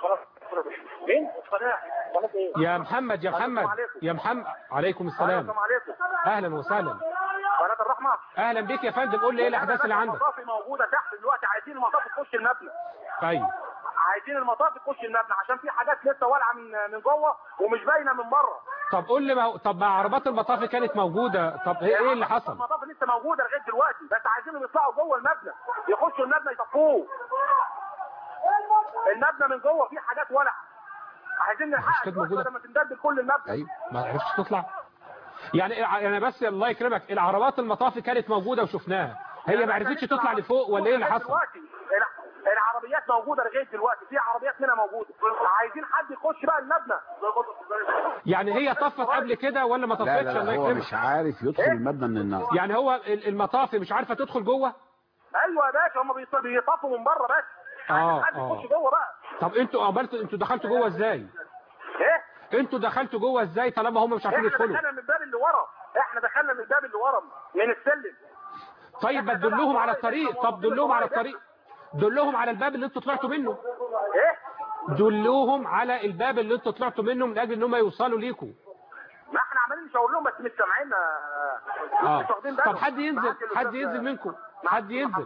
مين؟ قناه قناه ايه؟ يا محمد يا محمد يا محمد عليكم السلام السلام عليكم اهلا وسهلا قناه الرحمه اهلا بيك يا فندم قول لي ايه الاحداث اللي عندك المطافي موجوده تحت دلوقتي عايزين المطافي تخش المبنى طيب عايزين المطافي تخش المبنى عشان في حاجات لسه والعه من من جوه ومش باينه من بره طب قول لي ما هو- طب ما عربات المطافي كانت موجوده طب ايه إيه اللي حصل المطافي لسه موجوده لغايه دلوقتي بس عايزينهم يطلعوا جوه المبنى يخشوا المبنى يطفوه المبنى من جوه فيه حاجات ولع عايزين نلحقها كانت دلوقتي موجودة. بدل ما تندب كل المبنى ايوه ما عرفتش تطلع يعني يعني بس الله يكرمك العربات المطافي كانت موجوده وشفناها هي ما عرفتش تطلع لفوق ولا ايه اللي حصل دلوقتي الع- العربيات موجوده لغايه دلوقتي في عربيات منها موجوده عايزين حد يخش بقى المبنى يعني هي طفت قبل كده ولا ما لا طفتش لا, لا الله هو يكرمك مش عارف يدخل المبنى من النار يعني هو ال- المطافي مش عارفه تدخل جوه ايوه يا باشا هم بيط- بيطفوا من بره بس آه، عايزين حد آه. يخش جوه بقى طب انتوا قابلتوا انتوا دخلتوا جوه ازاي ايه انتوا دخلتوا جوه ازاي طالما هم مش عارفين احنا يدخلوا دخلنا من الباب اللي ورا احنا دخلنا من الباب اللي ورا من السلم طيب ما تدلهم على الطريق طب دلهم على الطريق دلهم على الباب اللي انتوا طلعتوا منه ايه دلوهم على الباب اللي انتوا طلعتوا منه من اجل ان هم يوصلوا ليكم ما احنا عمالين نشاور لهم بس مش سامعيننا اه مش واخدين بالهم طب حد ينزل معاك الأستاذ- حد ينزل منكم حد ينزل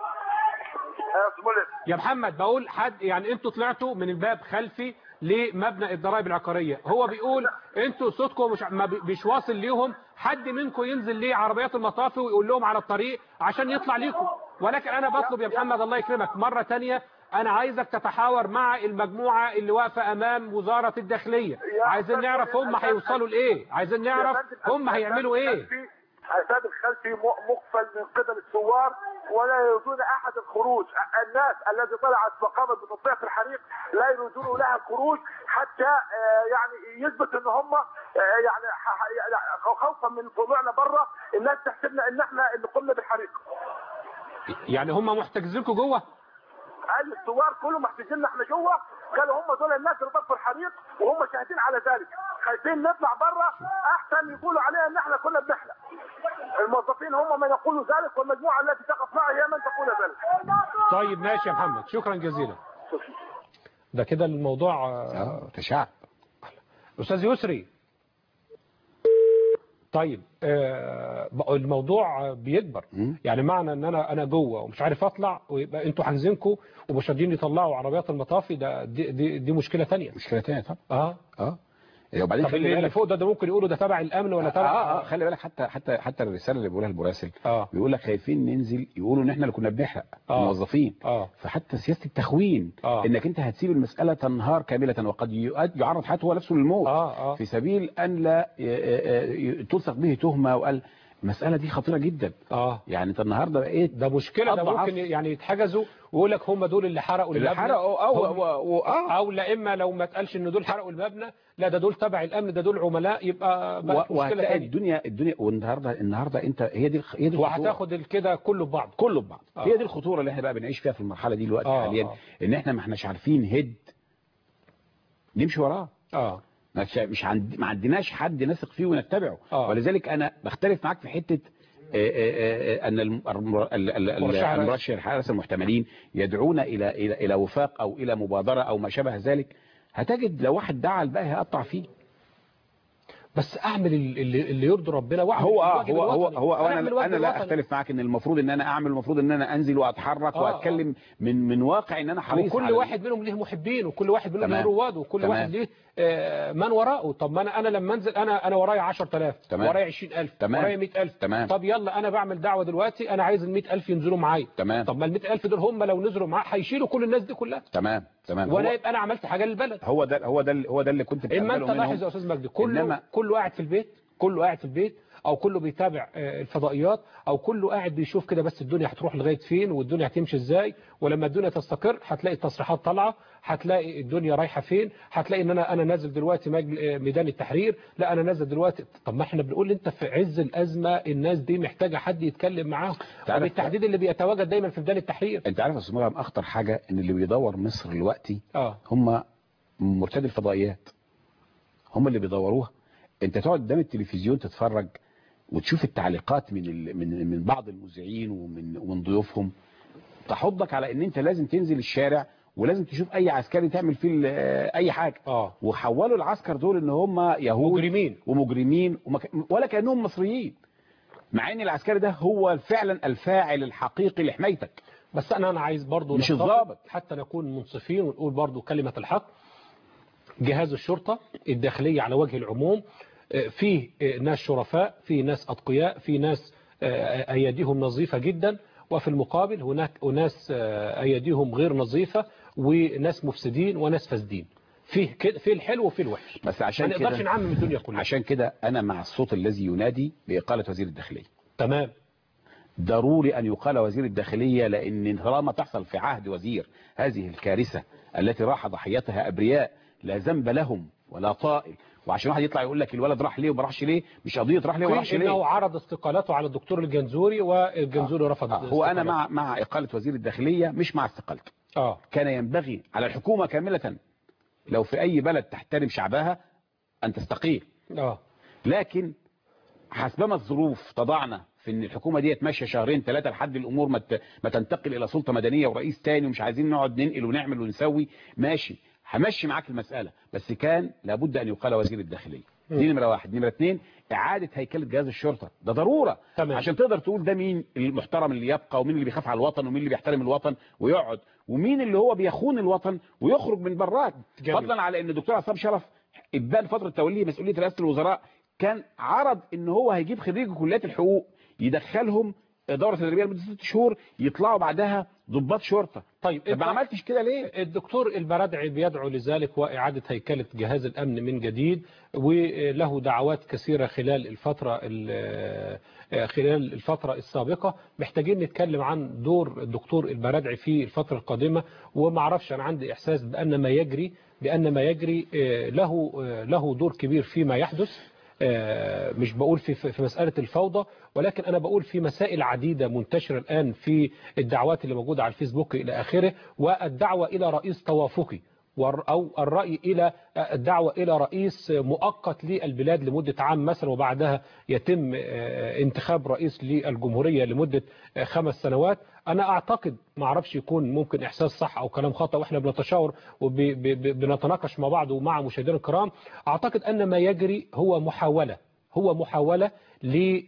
آه، سمولة. يا محمد بقول حد يعني انتوا طلعتوا من الباب خلفي لمبنى الضرائب العقاريه هو بيقول انتوا صوتكم مش ما بي- مش واصل ليهم حد منكم ينزل ليه عربيات المطافي ويقول لهم على الطريق عشان يطلع ليكم ولكن انا بطلب يا محمد الله يكرمك مره تانية انا عايزك تتحاور مع المجموعه اللي واقفه امام وزاره الداخليه عايزين نعرف هم هيوصلوا لايه عايزين نعرف هم هيعملوا ايه الباب الخلفي م- مقفل من قبل الثوار ولا يريدون احد الخروج الناس التي طلعت وقامت بتطبيق الحريق لا يريدون لها الخروج حتى آه، يعني يثبت ان هم آه، يعني ح- ح- يعني خوفا من طلوعنا بره الناس تحسبنا ان احنا اللي قمنا بالحريق يعني هم محتجزينكم جوه قال الثوار كلهم محتاجين احنا جوه قالوا هم دول الناس اللي طفوا الحريق وهم شاهدين على ذلك خايفين نطلع بره احسن يقولوا علينا ان احنا كنا بنحلم الموظفين هم من يقولوا ذلك والمجموعه التي تقف معها هي من تقول ذلك طيب ماشي يا محمد شكرا جزيلا ده كده الموضوع آه، اه تشعب استاذ يسري طيب آه، بقى الموضوع بيكبر مم. يعني معنى ان انا انا جوه ومش عارف اطلع ويبقى انتوا حاجزينكم ومش راضيين يطلعوا عربيات المطافي ده دي, دي, دي مشكله ثانيه مشكله ثانيه طبعا اه اه وبعدين طب خلي اللي اللي بالك فوق ده ده ممكن يقولوا ده تبع الامن ولا اه تبع اه خلي بالك حتى حتى حتى الرساله اللي بيقولها البراسل اه بيقول لك خايفين ننزل يقولوا ان احنا اللي كنا بنحرق آه. الموظفين اه فحتى سياسه التخوين آه. انك انت هتسيب المساله تنهار كامله وقد يؤد- يعرض حياته هو نفسه للموت اه اه في سبيل ان لا ي- ي- ي- تلصق به تهمه وقال المساله دي خطيره جدا اه يعني انت النهارده بقيت ده مشكله ده أضعف. ممكن يعني يتحجزوا ويقول لك هم دول اللي حرقوا اللي المبنى حرقوا او هم- او او اه او لا اما لو ما اتقالش ان دول حرقوا المبنى لا ده دول تبع الامن ده دول عملاء يبقى بقت و- مشكله وهتلاقي ثانيه الدنيا الدنيا والنهارده النهارده انت هي دي الخ- هي دي الخطورة. وهتاخد كده كله ببعض كله ببعض آه. هي دي الخطوره اللي احنا بقى بنعيش فيها في المرحله دي دلوقتي آه، حاليا آه. ان احنا ما احناش عارفين هد نمشي وراه اه مش مش عند ما عندناش حد نثق فيه ونتبعه آه. ولذلك انا بختلف معاك في حته آه، آه، آه، ان الم- الم- ال- ال- ال- مرشح الرئاسة. المرشح الحارس المحتملين يدعون الى الى الى وفاق او الى مبادره او ما شابه ذلك هتجد لو واحد دعا الباقي هيقطع فيه بس اعمل اللي, اللي يرضي ربنا واعمل هو اه الواجب هو هو الوطني. هو أعمل انا الواجب انا لا الوطني. اختلف معاك ان المفروض ان انا اعمل المفروض ان انا انزل واتحرك آه، واتكلم من من واقع ان انا حريص وكل على- واحد منهم ليه محبين وكل واحد منهم له تمام. رواد وكل تمام. واحد ليه آه، من وراءه طب ما انا انا لما انزل انا انا ورايا 10000 تمام. ورايا 20000 تمام. ورايا 100000 تمام. طب يلا انا بعمل دعوه دلوقتي انا عايز ال 100000 ينزلوا معايا تمام طب ما ال 100000 دول هم لو نزلوا معاه هيشيلوا كل الناس دي كلها تمام تمام ولا هو, يبقى انا عملت حاجه للبلد هو ده هو ده هو ده اللي كنت اما بتقبله انت منهم. لاحظ يا استاذ مجدي كله إنما- كله قاعد في البيت كله قاعد في البيت او كله بيتابع آه، الفضائيات او كله قاعد بيشوف كده بس الدنيا هتروح لغايه فين والدنيا هتمشي ازاي ولما الدنيا تستقر هتلاقي التصريحات طالعه هتلاقي الدنيا رايحه فين هتلاقي ان انا انا نازل دلوقتي مجل- آه، ميدان التحرير لا انا نازل دلوقتي طب ما احنا بنقول انت في عز الازمه الناس دي محتاجه حد يتكلم معاهم تعرف- وبالتحديد اللي بيتواجد دايما في ميدان التحرير انت عارف يا استاذ مرام اخطر حاجه ان اللي بيدور مصر دلوقتي اه هم مرتدي الفضائيات هم اللي بيدوروها انت تقعد قدام التلفزيون تتفرج وتشوف التعليقات من ال... من من بعض المذيعين ومن ومن ضيوفهم تحضك على ان انت لازم تنزل الشارع ولازم تشوف اي عسكري تعمل فيه ال- اي حاجه اه وحولوا العسكر دول ان هم يهود مجرمين ومجرمين ومك... ولا كانهم مصريين مع ان العسكري ده هو فعلا الفاعل الحقيقي لحمايتك بس انا انا عايز برضو مش نتفق الضابط. حتى نكون منصفين ونقول برضو كلمة الحق جهاز الشرطة الداخلية على وجه العموم آه، فيه آه، ناس شرفاء فيه ناس أتقياء فيه ناس آه، أيديهم نظيفة جدا وفي المقابل هناك أناس آه، أيديهم غير نظيفة وناس مفسدين وناس فاسدين فيه كده فيه الحلو وفيه الوحش بس ما عشان نقدرش كده نعمم الدنيا كلها عشان كده انا مع الصوت الذي ينادي باقاله وزير الداخليه تمام ضروري أن يقال وزير الداخلية لأن طالما تحصل في عهد وزير هذه الكارثة التي راح ضحيتها أبرياء لا ذنب لهم ولا طائل وعشان واحد يطلع يقول لك الولد راح ليه وما راحش ليه مش قضية راح ليه وما راحش قيل انه ليه عرض استقالته على الدكتور الجنزوري والجنزوري رفض آه، هو أنا استقالته. مع مع إقالة وزير الداخلية مش مع استقالته اه كان ينبغي على الحكومة كاملة لو في أي بلد تحترم شعبها أن تستقيل اه لكن حسبما الظروف تضعنا في ان الحكومه ديت ماشيه شهرين ثلاثه لحد الامور ما ت- ما تنتقل الى سلطه مدنيه ورئيس تاني ومش عايزين نقعد ننقل ونعمل ونسوي ماشي همشي معاك المساله بس كان لابد ان يقال وزير الداخليه دي نمره واحد نمره اثنين اعاده هيكله جهاز الشرطه ده ضروره تمام. عشان تقدر تقول ده مين المحترم اللي يبقى ومين اللي بيخاف على الوطن ومين اللي بيحترم الوطن ويقعد ومين اللي هو بيخون الوطن ويخرج من براك جميل. فضلا على ان الدكتور عصام شرف ابان فتره توليه مسؤوليه رئاسه الوزراء كان عرض ان هو هيجيب خريج كليات الحقوق يدخلهم دوره تدريبيه لمده ست شهور يطلعوا بعدها ضباط شرطه طيب طب ما أنت- عملتش كده ليه الدكتور البرادعي بيدعو لذلك وإعادة هيكلة جهاز الأمن من جديد وله دعوات كثيرة خلال الفترة ال- خلال الفترة السابقة محتاجين نتكلم عن دور الدكتور البرادعي في الفترة القادمة وما اعرفش أنا عندي إحساس بأن ما يجري بأن ما يجري آه، له آه، له دور كبير فيما يحدث آه، مش بقول في في مسألة الفوضى ولكن أنا بقول في مسائل عديدة منتشرة الآن في الدعوات اللي موجودة على الفيسبوك إلى آخره والدعوة إلى رئيس توافقي والر- أو الرأي إلى الدعوة إلى رئيس مؤقت للبلاد لمدة عام مثلا وبعدها يتم آه، انتخاب رئيس للجمهورية لمدة آه، خمس سنوات أنا أعتقد ما أعرفش يكون ممكن إحساس صح أو كلام خطأ وإحنا بنتشاور وبنتناقش مع بعض ومع مشاهدينا الكرام أعتقد أن ما يجري هو محاولة هو محاولة ل-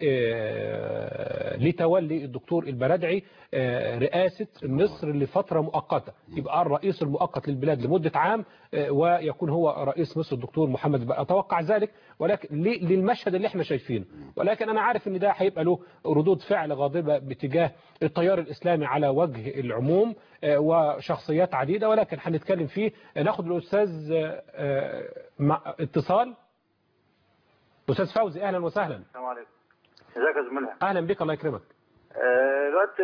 آه، لتولي الدكتور البرادعي آه، رئاسة مصر لفترة مؤقتة يبقى الرئيس المؤقت للبلاد لمدة عام آه، ويكون هو رئيس مصر الدكتور محمد بقى أتوقع ذلك ولكن ل- للمشهد اللي احنا شايفينه ولكن أنا عارف ان ده هيبقى له ردود فعل غاضبة باتجاه التيار الإسلامي على وجه العموم آه، وشخصيات عديدة ولكن هنتكلم فيه آه، ناخد الأستاذ آه، آه، مع اتصال أستاذ فوزي أهلا وسهلا السلام عليكم ازيك يا زميلها أهلا بك الله يكرمك آه، دلوقتي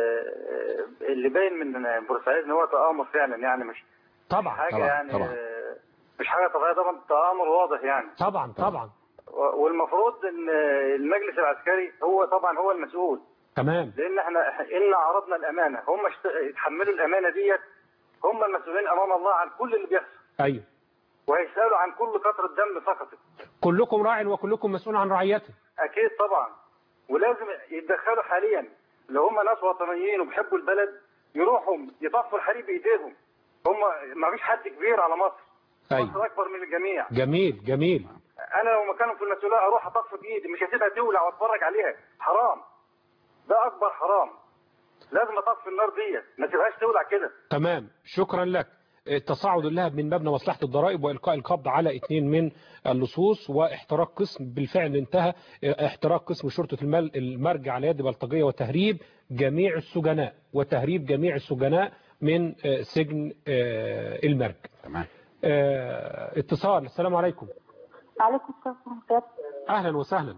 آه، اللي باين من بورسعيد ان هو تآمر فعلا يعني مش طبعا حاجه طبعا، يعني طبعا. آه، مش حاجه طبيعيه طبعا تآمر واضح يعني طبعا طبعا و- والمفروض ان المجلس العسكري هو طبعا هو المسؤول تمام لان احنا ان عرضنا الامانه هم اشت- يتحملوا الامانه ديت هم المسؤولين امام الله عن كل اللي بيحصل أيوه وهيسالوا عن كل قطره دم سقطت كلكم راع وكلكم مسؤول عن رعيته اكيد طبعا ولازم يتدخلوا حاليا اللي هم ناس وطنيين وبيحبوا البلد يروحوا يطفوا الحريق بايديهم هم ما فيش حد كبير على مصر أيوه مصر اكبر من الجميع جميل جميل انا لو مكانهم في المسؤوليه اروح اطفي بايدي مش هسيبها تولع واتفرج عليها حرام ده اكبر حرام لازم اطفي النار ديت ما تسيبهاش تولع كده تمام شكرا لك تصاعد اللهب من مبنى مصلحة الضرائب وإلقاء القبض على اثنين من اللصوص واحتراق قسم بالفعل انتهى احتراق قسم شرطة المل المرجع على يد بلطجية وتهريب جميع السجناء وتهريب جميع السجناء من آه، سجن آه، المرج تمام آه، اتصال السلام عليكم عليكم السلام ورحمة الله أهلا وسهلا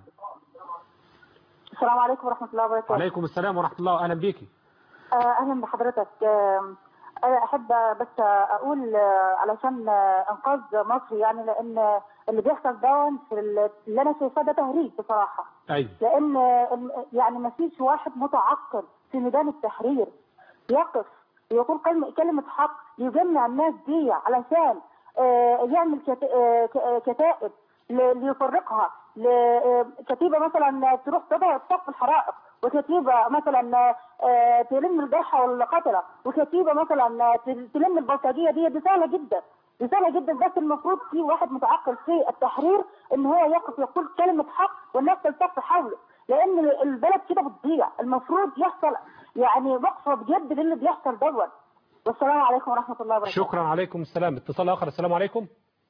السلام عليكم ورحمة الله وبركاته عليكم السلام ورحمة الله أهلا بيكي آه، أهلا بحضرتك آم، أنا أحب بس أقول آه، علشان آه، إنقاذ مصر يعني لأن اللي بيحصل ده في ال- اللي أنا شايفاه ده تهريج بصراحة أيوه لأن آه، الم- يعني ما فيش واحد متعقل في ميدان التحرير يقف يقول كلمة, كلمة حق يجمع الناس دي علشان آه، يعمل كت- آه، ك- آه، كتائب ل- ليفرقها لكتيبة مثلا تروح تضع صف الحرائق وكتيبة مثلا آه، تلم الجرحى والقتلة وكتيبة مثلا ت- تلم البلطجية دي دي سهلة جدا دي سهلة جدا بس المفروض في واحد متعقل في التحرير ان هو يقف يقول كلمة حق والناس تلتف حوله لان البلد كده بتضيع المفروض يحصل يعني وقفة بجد للي بيحصل دوت والسلام عليكم ورحمة الله وبركاته شكرا عليكم السلام اتصال آخر السلام عليكم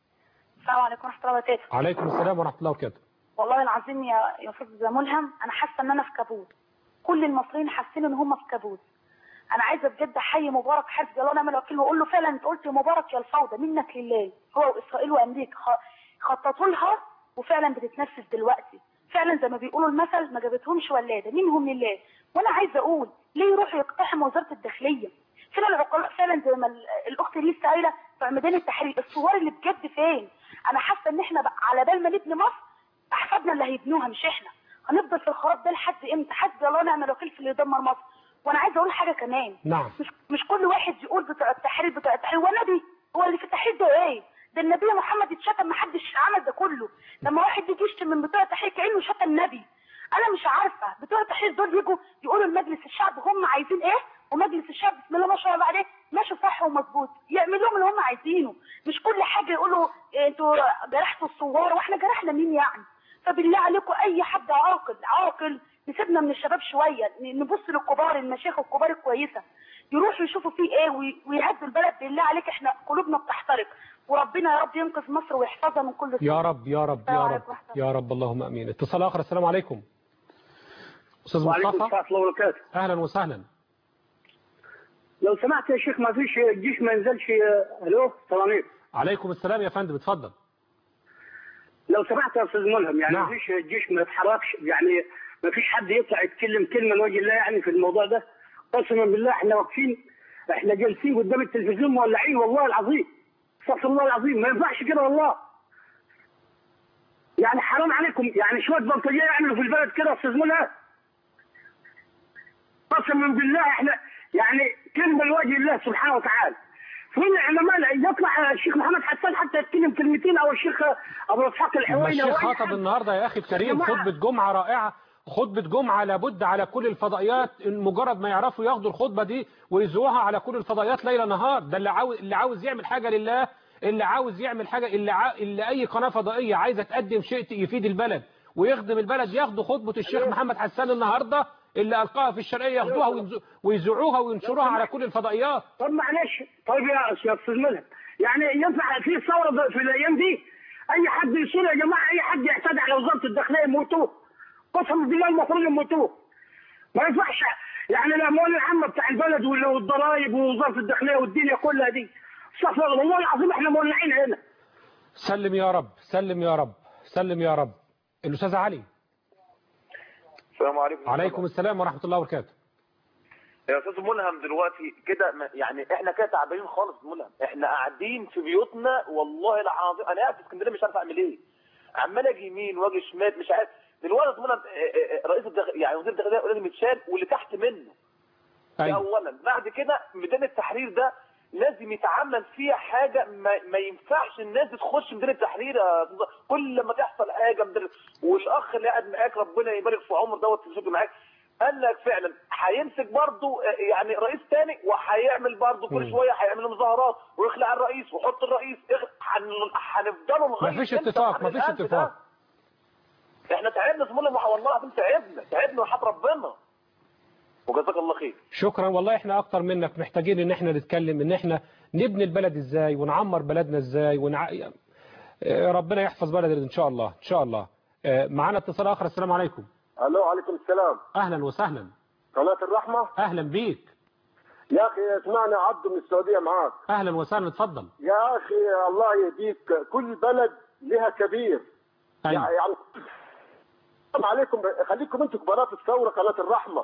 السلام عليكم ورحمة الله وبركاته عليكم السلام ورحمة الله وبركاته والله العظيم يا يا استاذ ملهم انا حاسه ان انا في كابوس كل المصريين حاسين ان هم في كابوس انا عايزه بجد احيي مبارك حسبي الله ونعم الوكيل واقول له فعلا انت قلت يا مبارك يا الفوضى منك لله هو واسرائيل وامريكا خ- خططوا لها وفعلا بتتنفذ دلوقتي فعلا زي ما بيقولوا المثل ما جابتهمش ولاده منهم لله وانا عايزه اقول ليه يروحوا يقتحموا وزاره الداخليه فين العقلاء فعلا زي ما ال- الاخت لسه قايله في ميدان التحرير الصور اللي بجد فين انا حاسه ان احنا بقى على بال ما نبني مصر احفادنا اللي هيبنوها مش احنا هنفضل في الخراب ده لحد امتى حسبي الله ونعم الوكيل في اللي يدمر مصر وانا عايزه اقول حاجه كمان نعم مش مش كل واحد يقول بتوع التحرير بتوع التحرير والنبي هو اللي في التحرير ده ايه ده النبي محمد اتشتم ما حدش عمل ده كله لما واحد يجي يشتم من بتوع التحرير كانه شتم النبي انا مش عارفه بتوع التحرير دول يجوا يقولوا لمجلس الشعب هم عايزين ايه ومجلس الشعب بسم الله ما شاء الله عليه ماشي صح ومظبوط يعملوا لهم اللي هم عايزينه مش كل حاجه يقولوا إيه انتوا جرحتوا الثوار واحنا جرحنا مين يعني فبالله عليكم اي حد عاقل عاقل نسيبنا من الشباب شويه ن- نبص للكبار المشايخ الكبار الكويسه يروحوا يشوفوا فيه ايه وي- ويهدوا البلد بالله عليك احنا قلوبنا بتحترق وربنا يا رب ينقذ مصر ويحفظها من كل سوء يا رب يا رب يا السلام رب عليكم ورحمة الله. يا رب اللهم امين اتصال اخر السلام عليكم استاذ وعليكم مصطفى السلام ورحمه الله وبركاته اهلا وسهلا لو سمحت يا شيخ ما فيش الجيش ما ينزلش الو السلام عليكم عليكم السلام يا فندم اتفضل لو سمحت يا استاذ ملهم يعني نعم. ما فيش الجيش ما يتحركش يعني ما فيش حد يطلع يتكلم كلمه لوجه الله يعني في الموضوع ده قسما بالله احنا واقفين احنا جالسين قدام التلفزيون مولعين والله العظيم استغفر الله العظيم ما ينفعش كده والله يعني حرام عليكم يعني شويه بلطجيه يعملوا في البلد كده يا استاذ ملهم قسما بالله احنا يعني كلمه لوجه الله سبحانه وتعالى فين العلماء يطلع الشيخ محمد حسان حتى يتكلم كلمتين او الشيخ ابو اسحاق ما الحويني الشيخ أو أي خطب حد. النهارده يا اخي الكريم يا جماعة. خطبه جمعه رائعه خطبه جمعه لابد على كل الفضائيات إن مجرد ما يعرفوا ياخدوا الخطبه دي ويذوعوها على كل الفضائيات ليل نهار ده اللي عاوز اللي عاوز يعمل حاجه لله اللي عاوز يعمل حاجه اللي, ع... اللي اي قناه فضائيه عايزه تقدم شيء يفيد البلد ويخدم البلد ياخدوا خطبة الشيخ محمد حسان النهاردة اللي ألقاها في الشرقية ياخدوها وينز- ويذيعوها وينشروها على كل الفضائيات طب معلش طيب يا يا استاذ ملهم يعني ينفع في ثوره في الايام دي اي حد يصير يا جماعه اي حد يعتدي على وزاره الداخليه يموتوه قسم بالله المفروض يموتوه ما ينفعش يعني الاموال العامه بتاع البلد وال- والضرايب ووزاره الداخليه والدنيا كلها دي استغفر الله والله العظيم احنا مولعين هنا سلم يا رب سلم يا رب سلم يا رب الأستاذ علي السلام عليكم عليكم السلام ورحمة الله وبركاته يا استاذ ملهم دلوقتي كده ما- يعني احنا كده تعبانين خالص ملهم احنا قاعدين في بيوتنا والله العظيم انا قاعد في اسكندريه مش عارف اعمل ايه عمال اجي يمين واجي شمال مش عارف دلوقتي يا أستاذ ملهم آه، آه، رئيس الدخ... يعني وزير الداخليه لازم يتشال واللي تحت منه ده أيوة. اولا بعد كده ميدان التحرير ده لازم يتعمل فيها حاجه ما, ما ينفعش الناس تخش ميدان التحرير يا أستاذ. كل لما تحصل حاجه ميدان والاخ اللي قاعد معاك ربنا يبارك في عمر دوت في معاك قال لك فعلا هيمسك برضه يعني رئيس تاني وهيعمل برضه كل مم. شويه هيعمل مظاهرات ويخلع الرئيس ويحط الرئيس يخلع- هن- هنفضلوا لغايه مفيش إمتى اتفاق على مفيش القلب ده؟ اتفاق احنا تعبنا في والله والله العظيم تعبنا تعبنا وحط ربنا وجزاك الله خير شكرا والله احنا اكتر منك محتاجين ان احنا نتكلم ان احنا نبني البلد ازاي ونعمر بلدنا ازاي ونع... اه، ربنا يحفظ بلدنا ان شاء الله ان شاء الله اه، معانا اتصال اخر السلام عليكم الو عليكم السلام اهلا وسهلا قناة الرحمة اهلا بيك يا اخي اسمعنا عبد من السعودية معاك اهلا وسهلا اتفضل يا اخي الله يهديك كل بلد لها كبير أيوة. يعني السلام عليكم خليكم انتم كبارات الثورة قناة الرحمة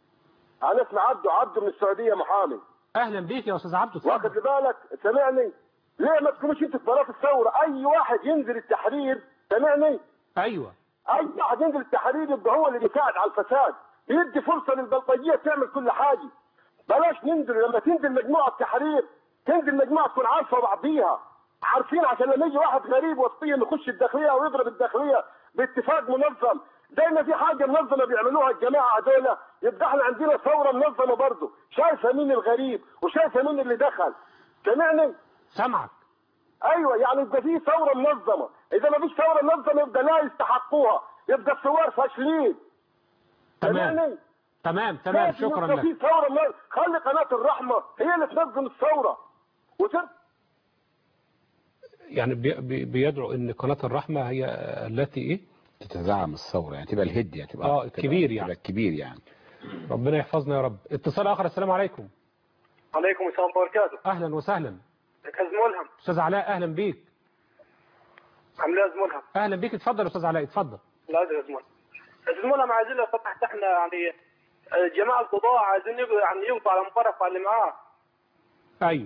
انا اسمي عبده عبده من السعودية محامي اهلا بيك يا استاذ عبده واخد اتفضل بالك سمعني ليه ما تكونوش انتوا كبارات الثورة اي واحد ينزل التحرير سمعني ايوه اي واحد ينزل التحرير يبقى هو اللي بيساعد على الفساد يدي فرصه للبلطجيه تعمل كل حاجه بلاش ننزل لما تنزل مجموعه تحرير تنزل مجموعه تكون عارفه بعضيها عارفين عشان لما يجي واحد غريب وسطيا يخش الداخليه ويضرب الداخليه باتفاق منظم زي ما في حاجه منظمه بيعملوها الجماعه هذول يبقى احنا عندنا ثوره منظمه برضه شايفه مين الغريب وشايفه مين اللي دخل سمعني سامعك ايوه يعني يبقى في ثوره منظمه اذا ما فيش ثوره منظمه يبقى لا يستحقوها يبقى الثوار فاشلين تمام سمعني؟ تمام تمام لازم شكرا يبقى لك في ثوره منظمة. خلي قناه الرحمه هي اللي تنظم الثوره وتر... يعني بي بي بيدعو ان قناه الرحمه هي التي ايه تتزعم الثورة يعني تبقى الهد يعني تبقى آه، تبقى- كبير يعني. تبقى كبير يعني ربنا يحفظنا يا رب اتصال اخر السلام عليكم عليكم السلام وبركاته اهلا وسهلا استاذ ملهم استاذ علاء اهلا بيك عامل ايه يا أستاذ ملهم اهلا بيك اتفضل يا استاذ علاء اتفضل لا أدري يا أستاذ ملهم استاذ ملهم عايزين لو سمحت احنا يعني جماعه القضاء عايزين يقضوا يعني يقضوا على مبارك وعلى اللي معاه ايوه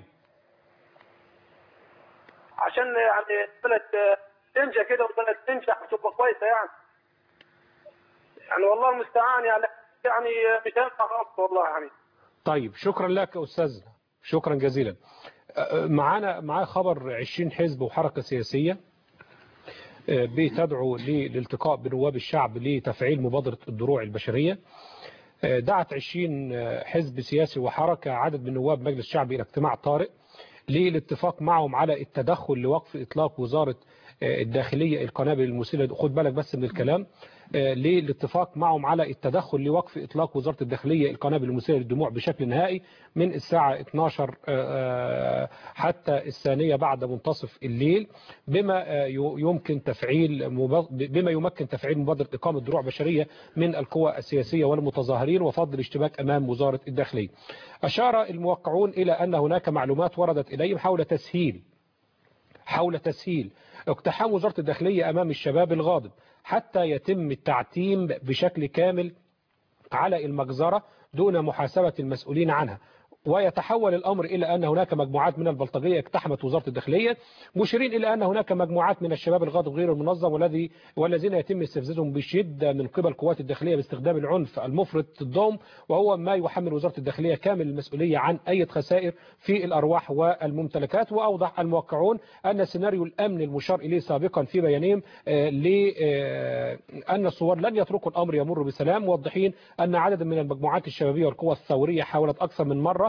عشان يعني البلد تنجح كده والبلد تنجح وتبقى كويسه يعني يعني والله المستعان يعني يعني مش هينفع خالص والله يعني طيب شكرا لك يا استاذنا شكرا جزيلا أه، معانا معاه خبر 20 حزب وحركه سياسيه أه، بتدعو للالتقاء بنواب الشعب لتفعيل مبادره الدروع البشريه أه، دعت 20 حزب سياسي وحركه عدد من نواب مجلس الشعب الى اجتماع طارئ للاتفاق معهم على التدخل لوقف اطلاق وزاره أه، الداخليه القنابل المسيله خد بالك بس من الكلام آه، للاتفاق معهم على التدخل لوقف إطلاق وزارة الداخلية القنابل المسيلة للدموع بشكل نهائي من الساعة 12 آه، حتى الثانية بعد منتصف الليل بما آه، يمكن تفعيل مبا- بما يمكن تفعيل مبادرة إقامة دروع بشرية من القوى السياسية والمتظاهرين وفض الاشتباك أمام وزارة الداخلية أشار الموقعون إلى أن هناك معلومات وردت إليهم حول تسهيل حول تسهيل اقتحام وزارة الداخلية أمام الشباب الغاضب حتى يتم التعتيم بشكل كامل على المجزرة دون محاسبة المسؤولين عنها ويتحول الأمر إلى أن هناك مجموعات من البلطجية اقتحمت وزارة الداخلية مشيرين إلى أن هناك مجموعات من الشباب الغاضب غير المنظم والذي والذين يتم استفزازهم بشدة من قبل قوات الداخلية باستخدام العنف المفرط ضدهم وهو ما يحمل وزارة الداخلية كامل المسؤولية عن أي خسائر في الأرواح والممتلكات وأوضح الموقعون أن سيناريو الأمن المشار إليه سابقا في بيانهم آه، ل- آه، أن الثوار لن يتركوا الأمر يمر بسلام موضحين أن عددا من المجموعات الشبابية والقوى الثورية حاولت أكثر من مرة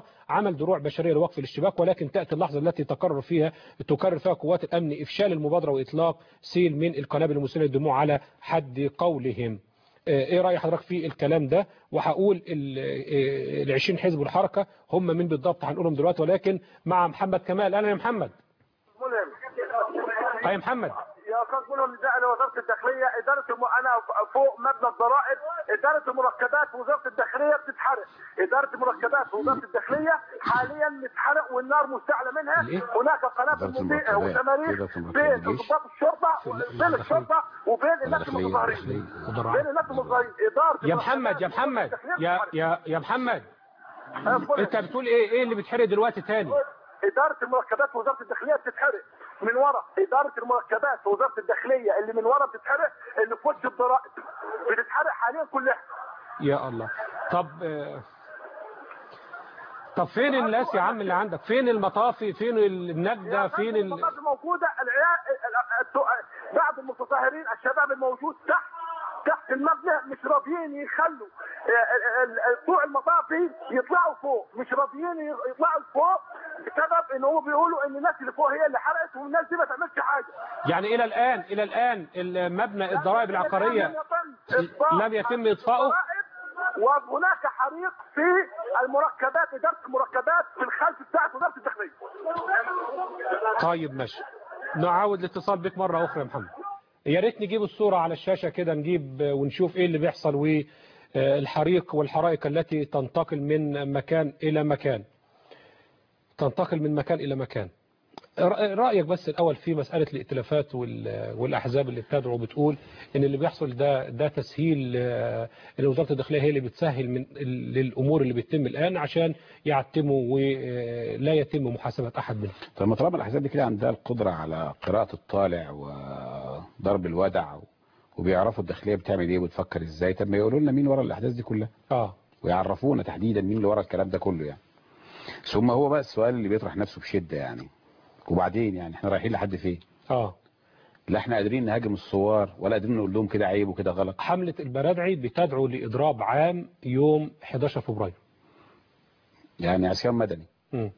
عمل دروع بشرية لوقف الاشتباك ولكن تأتي اللحظة التي تقرر فيها تكرر فيها قوات الأمن إفشال المبادرة وإطلاق سيل من القنابل المسيلة للدموع على حد قولهم ايه رأي حضرتك في الكلام ده وهقول ال 20 حزب والحركة هم من بالضبط هنقولهم دلوقتي ولكن مع محمد كمال انا يا محمد ملهم يا محمد يا استاذ ملهم نداء لوزاره الداخليه اداره الم... انا فوق مبنى الضرائب اداره المركبات في وزاره الداخليه بتتحرق اداره المركبات في وزاره الداخليه حاليا بتتحرق والنار مشتعله منها الإيه؟ هناك قنابل إدارة مضيئه المركبات. وتماريخ إدارة المركبات بين الجيش. ضباط الشرطه بين الشرطه وبين الناس الداخلية، المتظاهرين الداخلية. ودرع. بين الناس المتظاهرين اداره يا محمد يا محمد يا يا يا محمد انت بتقول ايه ايه اللي بيتحرق دلوقتي تاني إدارة المركبات في وزارة الداخلية بتتحرق من ورا إدارة المركبات في وزارة الداخلية اللي من ورا بتتحرق اللي في وش الضرائب بتتحرق حاليا كلها يا الله طب آه، طب فين الناس يا عم اللي عندك فين المطافي فين النجدة فين ال... المطافي موجودة العيال ال- الت- بعض المتظاهرين الشباب الموجود تحت تحت المبنى مش راضيين يخلوا ال- ال- ال- بتوع المطافي يطلعوا فوق مش راضيين ي- يطلعوا فوق بسبب ان هم بيقولوا ان الناس اللي فوق هي اللي حرقت والناس دي ما تعملش حاجه يعني الى الان الى الان المبنى الضرائب العقارية لم يتم إطفاؤه؟ وهناك حريق في المركبات اداره المركبات في الخلف بتاعت وزاره الداخليه طيب ماشي نعاود الاتصال بك مرة أخرى يا محمد يا ريت نجيب الصورة على الشاشة كده نجيب ونشوف إيه اللي بيحصل والحريق والحرائق التي تنتقل من مكان إلى مكان تنتقل من مكان إلى مكان رأ- رأيك بس الأول في مسألة الائتلافات وال- والأحزاب اللي بتدعو بتقول إن اللي بيحصل ده ده تسهيل آه، إن وزارة الداخلية هي اللي بتسهل من ال- للأمور اللي بتتم الآن عشان يعتموا ولا يتم محاسبة أحد منهم طب ما طالما الاحزاب دي كده عندها القدره على قراءه الطالع وضرب الودع وبيعرفوا الداخليه بتعمل ايه وبتفكر ازاي طب ما يقولوا لنا مين ورا الاحداث دي كلها اه ويعرفونا تحديدا مين اللي ورا الكلام ده كله يعني ثم هو بقى السؤال اللي بيطرح نفسه بشده يعني وبعدين يعني احنا رايحين لحد فين اه لا احنا قادرين نهاجم الثوار ولا قادرين نقول لهم كده عيب وكده غلط حملة البرادعي بتدعو لإضراب عام يوم 11 فبراير يعني عصيان مدني مم.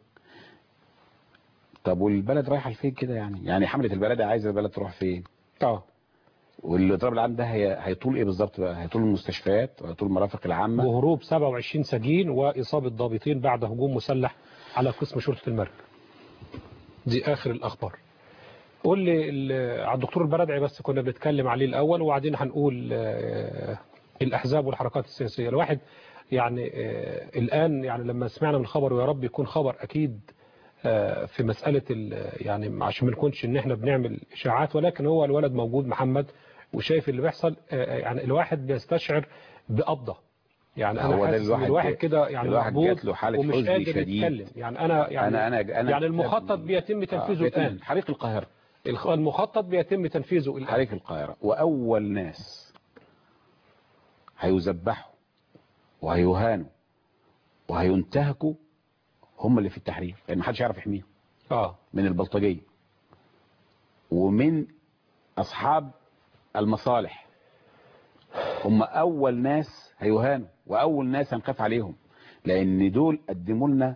طب والبلد رايحه لفين كده يعني يعني حمله البلد عايزه البلد تروح فين اه والاضراب العام ده هي... هيطول ايه بالظبط بقى هيطول المستشفيات وهيطول المرافق العامه بهروب 27 سجين وإصابة ضابطين بعد هجوم مسلح على قسم شرطة المرج دي آخر الأخبار قول لي ال- على الدكتور البرادعي بس كنا بنتكلم عليه الأول وبعدين هنقول آه، الأحزاب والحركات السياسية الواحد يعني آه، الآن يعني لما سمعنا من خبر ويا رب يكون خبر أكيد آه، في مسألة ال- يعني عشان ما نكونش إن إحنا بنعمل إشاعات ولكن هو الولد موجود محمد وشايف اللي بيحصل آه، يعني الواحد بيستشعر بقبضة يعني هو انا ده حاسس ان الواحد الواحد جات- كده يعني الواحد مقبوض جات له حالة ومش حزن قادر شديد. يتكلم يعني انا يعني أنا أنا أنا يعني المخطط بيتم تنفيذه آه، الان حريق القاهره الخ- المخطط بيتم تنفيذه الان حريق القاهره واول ناس هيذبحوا وهيهانوا وهينتهكوا هم اللي في التحرير لان محدش يعرف يحميهم اه من البلطجيه ومن اصحاب المصالح هم اول ناس هيهانوا واول ناس هنخاف عليهم لان دول قدموا لنا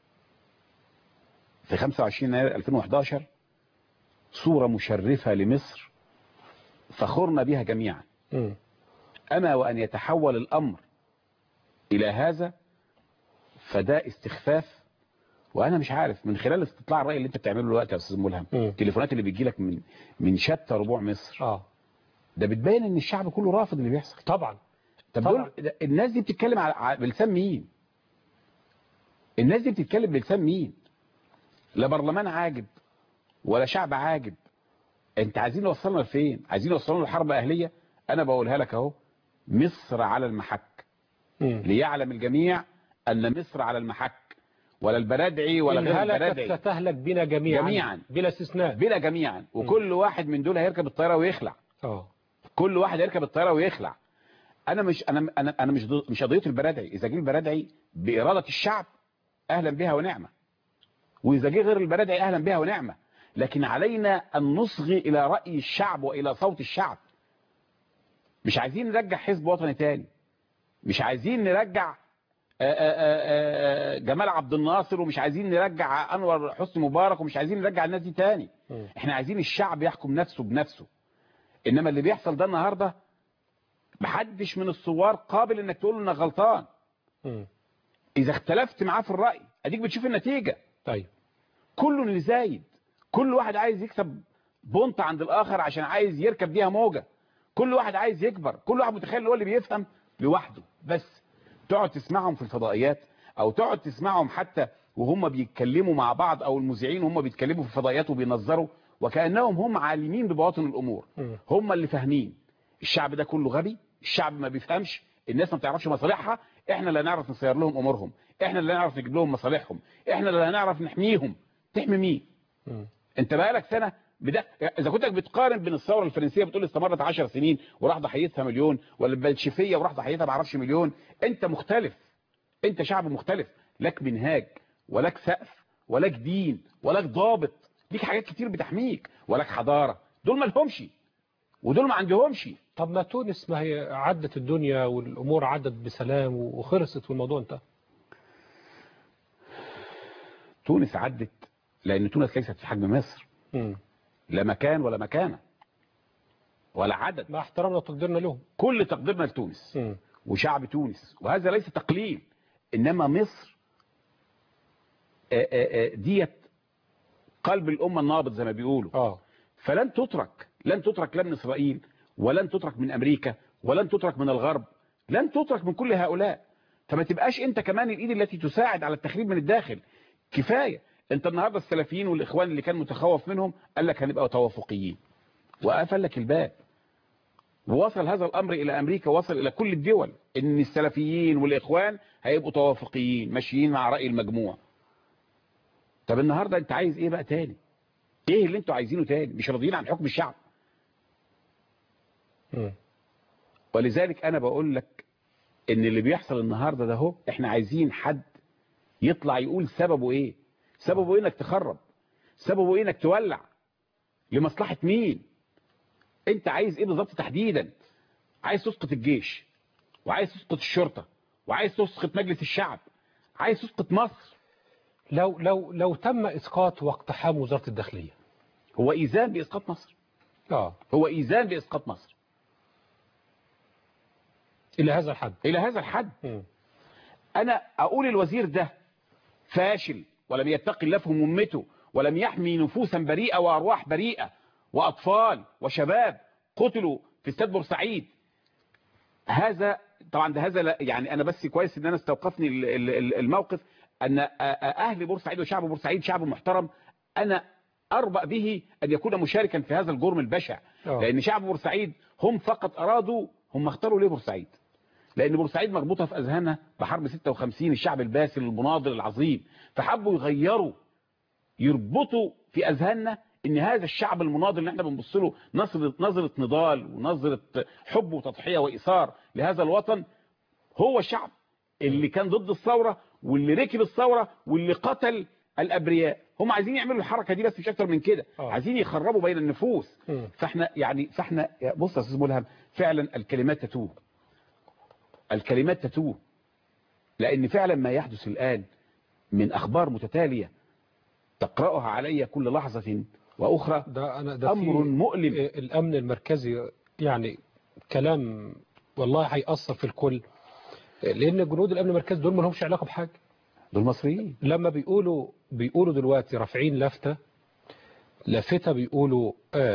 في 25 يناير 2011 صورة مشرفة لمصر فخرنا بها جميعا مم. أما وأن يتحول الأمر إلى هذا فده استخفاف وأنا مش عارف من خلال استطلاع الرأي اللي أنت بتعمله دلوقتي يا أستاذ ملهم مم. التليفونات اللي بتجي لك من من شتى ربوع مصر اه ده بتبين ان الشعب كله رافض اللي بيحصل طبعا طب طبعا. دول ده- الناس دي بتتكلم على على- بلسان مين الناس دي بتتكلم بلسان مين لا برلمان عاجب ولا شعب عاجب انت عايزين نوصلنا لفين عايزين نوصلنا لحرب اهليه انا بقولها لك اهو مصر على المحك مم. ليعلم الجميع ان مصر على المحك ولا البرادعي ولا إن غير هلكت البرادعي ستهلك بنا جميعا جميعا. بلا استثناء بلا جميعا وكل واحد من دول هيركب الطياره ويخلع اه كل واحد يركب الطياره ويخلع انا مش انا انا انا مش ضد- مش قضيه البرادعي اذا جه البرادعي باراده الشعب اهلا بها ونعمه واذا جه غير البرادعي اهلا بها ونعمه لكن علينا ان نصغي الى راي الشعب والى صوت الشعب مش عايزين نرجع حزب وطني تاني مش عايزين نرجع آه، آه، آه، جمال عبد الناصر ومش عايزين نرجع انور حسني مبارك ومش عايزين نرجع الناس دي تاني مم. احنا عايزين الشعب يحكم نفسه بنفسه انما اللي بيحصل ده النهارده محدش من الثوار قابل انك تقول له انك غلطان مم. اذا اختلفت معاه في الراي اديك بتشوف النتيجه طيب كله اللي زايد كل واحد عايز يكسب بونت عند الاخر عشان عايز يركب بيها موجه كل واحد عايز يكبر كل واحد متخيل هو اللي بيفهم لوحده بس تقعد تسمعهم في الفضائيات او تقعد تسمعهم حتى وهم بيتكلموا مع بعض او المذيعين وهم بيتكلموا في الفضائيات وبينظروا وكانهم هم عالمين ببواطن الامور مم. هم اللي فاهمين الشعب ده كله غبي الشعب ما بيفهمش الناس ما بتعرفش مصالحها احنا اللي هنعرف نسير لهم امورهم احنا اللي هنعرف نجيب لهم مصالحهم احنا اللي هنعرف نحميهم تحمي مين مم. انت بقالك سنه بدا اذا كنت بتقارن بين الثوره الفرنسيه بتقول استمرت 10 سنين وراح ضحيتها مليون ولا البلشفيه وراح ضحيتها ما اعرفش مليون انت مختلف انت شعب مختلف لك منهاج ولك سقف ولك دين ولك ضابط ليك حاجات كتير بتحميك ولك حضاره دول ما لهمش ودول ما عندهمش طب ما تونس ما هي عدت الدنيا والامور عدت بسلام وخلصت والموضوع انتهى تونس عدت لان تونس ليست في حجم مصر مم. لا مكان ولا مكانه ولا عدد مع احترامنا وتقديرنا لهم كل تقديرنا لتونس مم. وشعب تونس وهذا ليس تقليل انما مصر آه، آه، آه، ديت قلب الامه النابض زي ما بيقولوا اه فلن تترك لن تترك لا من اسرائيل ولن تترك من امريكا ولن تترك من الغرب لن تترك من كل هؤلاء فما تبقاش انت كمان الايد التي تساعد على التخريب من الداخل كفايه انت النهارده السلفيين والاخوان اللي كان متخوف منهم قال لك هنبقى توافقيين وقفل لك الباب ووصل هذا الامر الى امريكا وصل الى كل الدول ان السلفيين والاخوان هيبقوا توافقيين ماشيين مع راي المجموع طب النهارده انت عايز ايه بقى تاني ايه اللي انتوا عايزينه تاني مش راضيين عن حكم الشعب مم. ولذلك انا بقول لك ان اللي بيحصل النهارده ده هو احنا عايزين حد يطلع يقول سببه ايه سببه ايه انك تخرب سببه ايه انك تولع لمصلحة مين انت عايز ايه بالظبط تحديدا عايز تسقط الجيش وعايز تسقط الشرطة وعايز تسقط مجلس الشعب عايز تسقط مصر لو لو لو تم اسقاط واقتحام وزاره الداخليه هو ايذان باسقاط مصر اه هو ايذان باسقاط مصر الى هذا الحد الى هذا الحد مم. انا اقول الوزير ده فاشل ولم يتقي الله في مهمته ولم يحمي نفوسا بريئة وارواح بريئة واطفال وشباب قتلوا في استاد بورسعيد هذا طبعا ده هذا لا- يعني انا بس كويس ان انا استوقفني ال- ال- ال- الموقف ان أ- أ- اهل بورسعيد وشعب بورسعيد شعب محترم انا اربأ به ان يكون مشاركا في هذا الجرم البشع آه. لان شعب بورسعيد هم فقط ارادوا هم اختاروا ليه بورسعيد لان بورسعيد مربوطه في اذهانها بحرب 56 الشعب الباسل المناضل العظيم فحبوا يغيروا يربطوا في اذهاننا ان هذا الشعب المناضل اللي احنا بنبص له نظره نظره نضال ونظره حب وتضحيه وايثار لهذا الوطن هو الشعب اللي كان ضد الثوره واللي ركب الثوره واللي قتل الابرياء هم عايزين يعملوا الحركه دي بس مش اكتر من كده آه. عايزين يخربوا بين النفوس مم. فاحنا يعني فاحنا يا بص يا استاذ ملهم فعلا الكلمات تتوه الكلمات تتوه لان فعلا ما يحدث الان من اخبار متتاليه تقراها علي كل لحظه واخرى ده انا ده امر في مؤلم الامن المركزي يعني كلام والله هيأثر في الكل لان جنود الامن المركزي دول ما لهمش علاقه بحاجه دول مصريين لما بيقولوا بيقولوا دلوقتي رافعين لافته لافته بيقولوا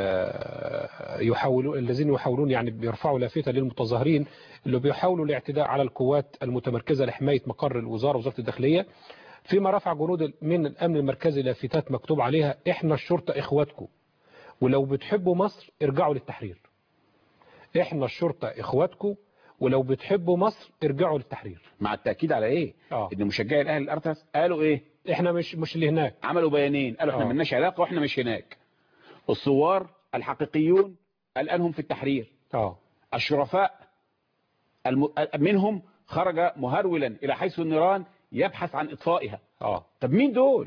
آه، يحاولون الذين يحاولون يعني بيرفعوا لافته للمتظاهرين اللي بيحاولوا الاعتداء على القوات المتمركزه لحمايه مقر الوزاره وزاره الداخليه فيما رفع جنود من الامن المركزي لافتات مكتوب عليها احنا الشرطه اخواتكم ولو بتحبوا مصر ارجعوا للتحرير احنا الشرطه اخواتكم ولو بتحبوا مصر ارجعوا للتحرير مع التاكيد على ايه اه ان مشجعي الاهلي الارتس قالوا ايه احنا مش مش اللي هناك عملوا بيانين قالوا احنا آه. ملناش علاقه واحنا مش هناك الثوار الحقيقيون الان هم في التحرير اه الشرفاء الم... منهم خرج مهرولا الى حيث النيران يبحث عن اطفائها اه طب مين دول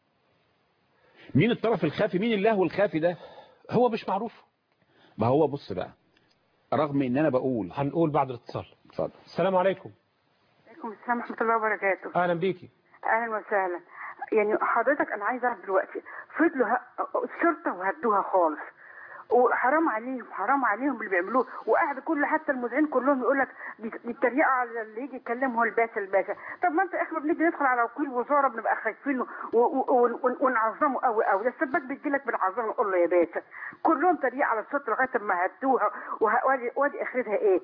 مين الطرف الخافي مين اللهو الخافي ده هو مش معروف ما هو بص بقى رغم ان انا بقول هنقول بعد الاتصال اتفضل السلام عليكم وعليكم السلام ورحمة الله وبركاته اهلا بيكي أهلا وسهلا يعني حضرتك أنا عايزة أعرف دلوقتي فضلوا ه... الشرطة وهدوها خالص وحرام عليهم حرام عليهم اللي بيعملوه وقاعد كل حتى المذيعين كلهم يقول لك بيتريقوا على اللي يجي يتكلم هو الباشا الباشا طب ما انت احنا بنيجي ندخل على وكيل وزاره بنبقى خايفين و- و- و- ونعظمه قوي قوي ده السباك بيجي لك بنعظمه نقول له يا باشا كلهم تريقه على الشرطه لغايه ما هدوها وه- وادي وادي اخرتها ايه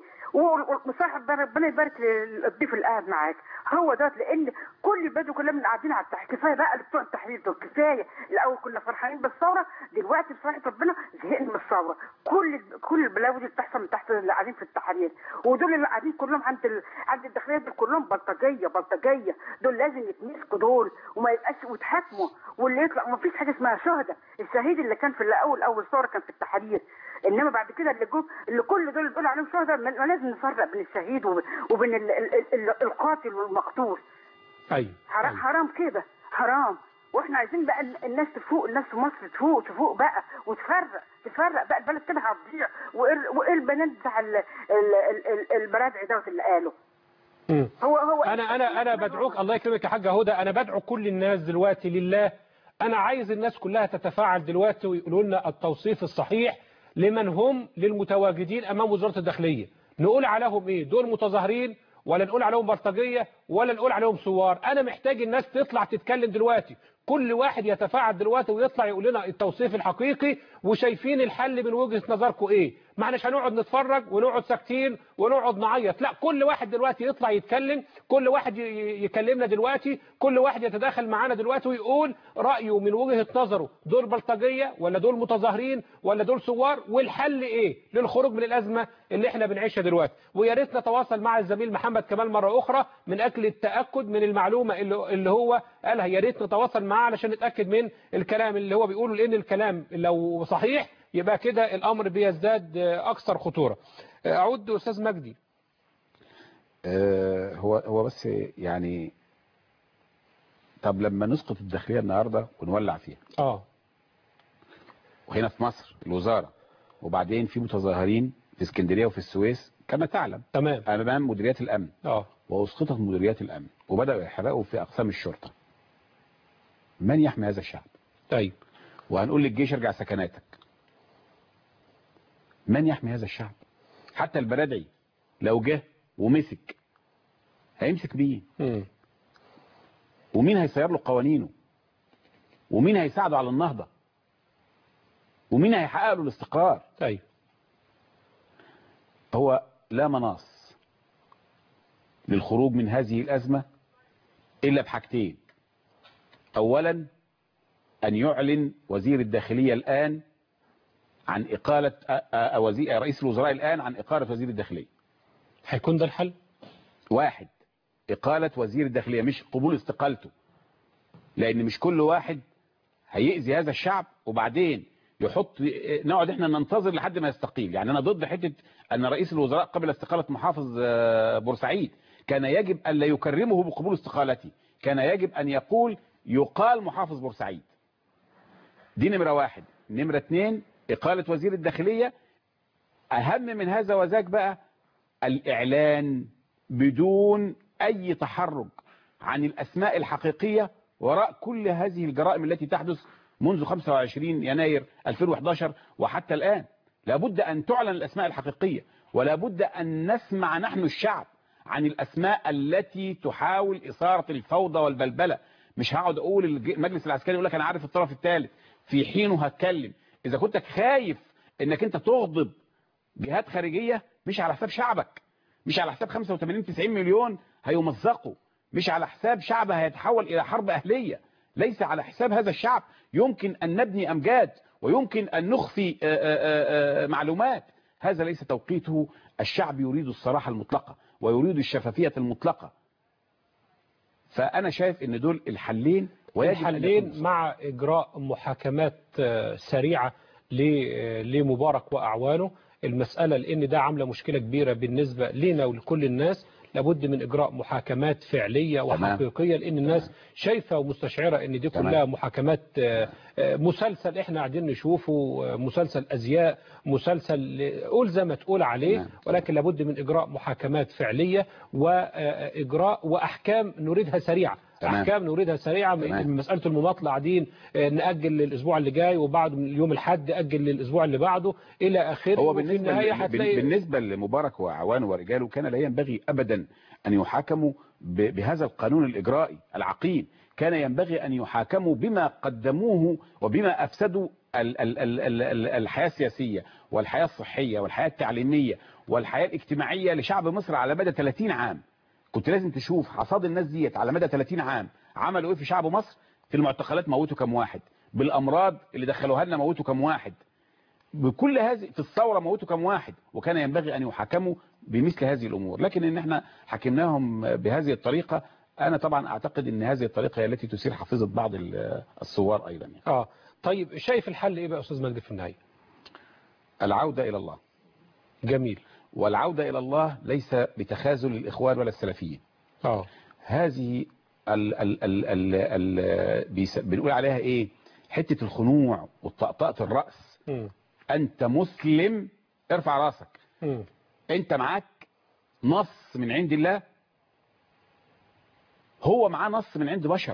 وصاحب ده ربنا يبارك للضيف اللي قاعد معاك هو ده لان كل البدو كلنا من قاعدين على التحرير كفايه بقى اللي بتوع التحرير دول كفايه الاول كنا فرحانين بالثوره دلوقتي بصراحه ربنا زهقنا من الثوره كل كل البلاوي دي بتحصل من تحت اللي قاعدين في التحرير ودول اللي قاعدين كلهم عند ال... عند الداخليه دول كلهم بلطجيه بلطجيه دول لازم يتمسكوا دول وما يبقاش ويتحاكموا واللي يطلع ما فيش حاجه اسمها شهداء الشهيد اللي كان في الاول اول ثوره كان في التحرير انما بعد كده اللي جو اللي كل دول اللي بيقولوا عليهم شهداء ما ما لازم نفرق بين الشهيد وب- وبين ال... ال... ال... القاتل والمقتول ايوه حرام حرام كده حرام واحنا عايزين بقى ال- الناس تفوق الناس في مصر تفوق تفوق بقى وتفرق تفرق بقى البلد كده هتضيع وايه وايه البنات بتاع ال- ال- ال- ال- البرادعي دوت اللي قالوا مم. هو هو انا انا انا بدعوك الله يكرمك يا حاجه هدى انا بدعو كل الناس دلوقتي لله انا عايز الناس كلها تتفاعل دلوقتي ويقولوا لنا التوصيف الصحيح لمن هم للمتواجدين امام وزاره الداخليه نقول عليهم ايه دول متظاهرين ولا نقول عليهم بلطجيه ولا نقول عليهم ثوار انا محتاج الناس تطلع تتكلم دلوقتي كل واحد يتفاعل دلوقتي ويطلع يقول لنا التوصيف الحقيقي وشايفين الحل من وجهه نظركم ايه ما احناش هنقعد نتفرج ونقعد ساكتين ونقعد نعيط لا كل واحد دلوقتي يطلع يتكلم كل واحد ي- ي- يكلمنا دلوقتي كل واحد يتداخل معانا دلوقتي ويقول رايه من وجهه نظره دول بلطجيه ولا دول متظاهرين ولا دول ثوار والحل ايه للخروج من الازمه اللي احنا بنعيشها دلوقتي ويا ريت نتواصل مع الزميل محمد كمال مره اخرى من اجل التاكد من المعلومه اللي اللي هو قالها يا ريت نتواصل معاه علشان نتاكد من الكلام اللي هو بيقوله لان الكلام لو صحيح يبقى كده الامر بيزداد اكثر خطوره اعود استاذ مجدي آه، هو هو بس يعني طب لما نسقط الداخليه النهارده ونولع فيها اه وهنا في مصر الوزاره وبعدين في متظاهرين في اسكندريه وفي السويس كما تعلم تمام امام مديريات الامن اه واسقطت مديريات الامن وبداوا يحرقوا في اقسام الشرطه من يحمي هذا الشعب طيب وهنقول للجيش ارجع سكناتك من يحمي هذا الشعب حتى البرادعي لو جه ومسك هيمسك بيه مم. ومين هيسير له قوانينه ومين هيساعده على النهضة ومين هيحقق له الاستقرار طيب هو لا مناص للخروج من هذه الأزمة إلا بحاجتين أولا أن يعلن وزير الداخلية الآن عن إقالة أ- أ- وزير رئيس الوزراء الآن عن إقالة وزير الداخلية هيكون ده الحل واحد إقالة وزير الداخلية مش قبول استقالته لأن مش كل واحد هيأذي هذا الشعب وبعدين يحط نقعد احنا ننتظر لحد ما يستقيل يعني انا ضد حته ان رئيس الوزراء قبل استقاله محافظ آه، بورسعيد كان يجب ان لا يكرمه بقبول استقالته كان يجب ان يقول يقال محافظ بورسعيد دي نمره واحد نمره اتنين اقاله وزير الداخليه اهم من هذا وذاك بقى الاعلان بدون اي تحرج عن الاسماء الحقيقيه وراء كل هذه الجرائم التي تحدث منذ 25 يناير 2011 وحتى الآن لابد أن تعلن الأسماء الحقيقية ولا بد أن نسمع نحن الشعب عن الأسماء التي تحاول إثارة الفوضى والبلبلة مش هقعد أقول الج- المجلس العسكري يقول لك أنا عارف الطرف الثالث في حينه هتكلم إذا كنت خايف إنك أنت تغضب جهات خارجية مش على حساب شعبك مش على حساب 85 90 مليون هيمزقوا مش على حساب شعب هيتحول إلى حرب أهلية ليس على حساب هذا الشعب يمكن أن نبني أمجاد ويمكن أن نخفي آه، آه، آه، معلومات هذا ليس توقيته الشعب يريد الصراحة المطلقة ويريد الشفافية المطلقة فأنا شايف أن دول الحلين ويجب أن الحلين يكونوا مع إجراء محاكمات آه، سريعة ل- آه، لمبارك وأعوانه المسألة لأن ده عاملة مشكلة كبيرة بالنسبة لنا ولكل الناس لابد من إجراء محاكمات فعلية وحقيقية لأن الناس شايفة ومستشعرة أن دي تمام. كلها محاكمات آه، آه، مسلسل إحنا قاعدين نشوفه آه، مسلسل أزياء مسلسل آه، قول زي ما تقول عليه تمام. ولكن لابد من إجراء محاكمات فعلية وإجراء وأحكام نريدها سريعة تمام. أحكام نريدها سريعة من تمام. مسألة المماطلة قاعدين آه، نأجل للأسبوع اللي جاي وبعد من يوم الحد أجل للأسبوع اللي بعده إلى آخره هو وفي بالنسبة النهاية ل- هتلاقي بالنسبة لمبارك وأعوانه ورجاله كان لا ينبغي أبدا أن يحاكموا ب- بهذا القانون الإجرائي العقيم كان ينبغي أن يحاكموا بما قدموه وبما أفسدوا ال- ال- ال- ال- ال- الحياة السياسية والحياة الصحية والحياة التعليمية والحياة الاجتماعية لشعب مصر على مدى 30 عام كنت لازم تشوف حصاد الناس ديت على مدى 30 عام عملوا ايه في شعب مصر في المعتقلات موتوا كم واحد بالامراض اللي دخلوها لنا موتوا كم واحد بكل هذه في الثوره موتوا كم واحد وكان ينبغي ان يحاكموا بمثل هذه الامور لكن ان احنا حكمناهم بهذه الطريقه انا طبعا اعتقد ان هذه الطريقه هي التي تثير حافظه بعض ال- الثوار ايضا يعني. آه طيب شايف الحل إيه بقى يا أستاذ مجدي في النهاية العوده الى الله جميل والعوده الى الله ليس بتخاذل الاخوان ولا السلفيين آه هذه ال ال ال ال ال بيس- بنقول عليها ايه حتة الخنوع وطقطقة الرأس مم. انت مسلم ارفع راسك مم. انت معاك نص من عند الله هو معاه نص من عند بشر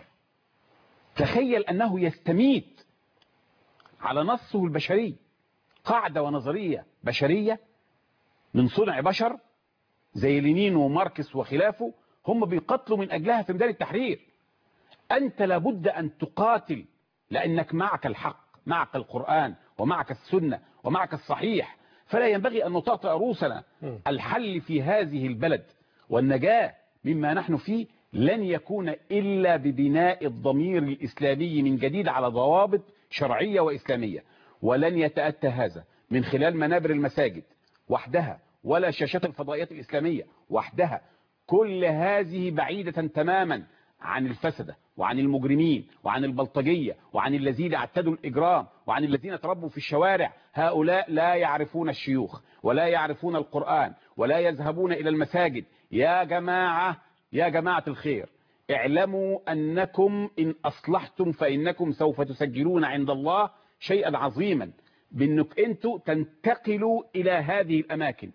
تخيل انه يستميت على نصه البشري قاعدة ونظرية بشرية من صنع بشر زي لينين وماركس وخلافه هم بيقتلوا من أجلها في ميدان التحرير أنت لابد أن تقاتل لأنك معك الحق معك القرآن ومعك السنة ومعك الصحيح فلا ينبغي أن نطأطئ رؤوسنا مم. الحل في هذه البلد والنجاة مما نحن فيه لن يكون إلا ببناء الضمير الإسلامي من جديد على ضوابط شرعية وإسلامية ولن يتأتى هذا من خلال منابر المساجد وحدها ولا شاشات الفضائيات الإسلامية وحدها كل هذه بعيدة تماما عن الفسدة وعن المجرمين وعن البلطجية وعن الذين اعتدوا الإجرام وعن الذين تربوا في الشوارع هؤلاء لا يعرفون الشيوخ ولا يعرفون القرآن ولا يذهبون إلى المساجد يا جماعة يا جماعة الخير اعلموا أنكم إن أصلحتم فإنكم سوف تسجلون عند الله شيئا عظيما بأنك أنتوا تنتقلوا إلى هذه الأماكن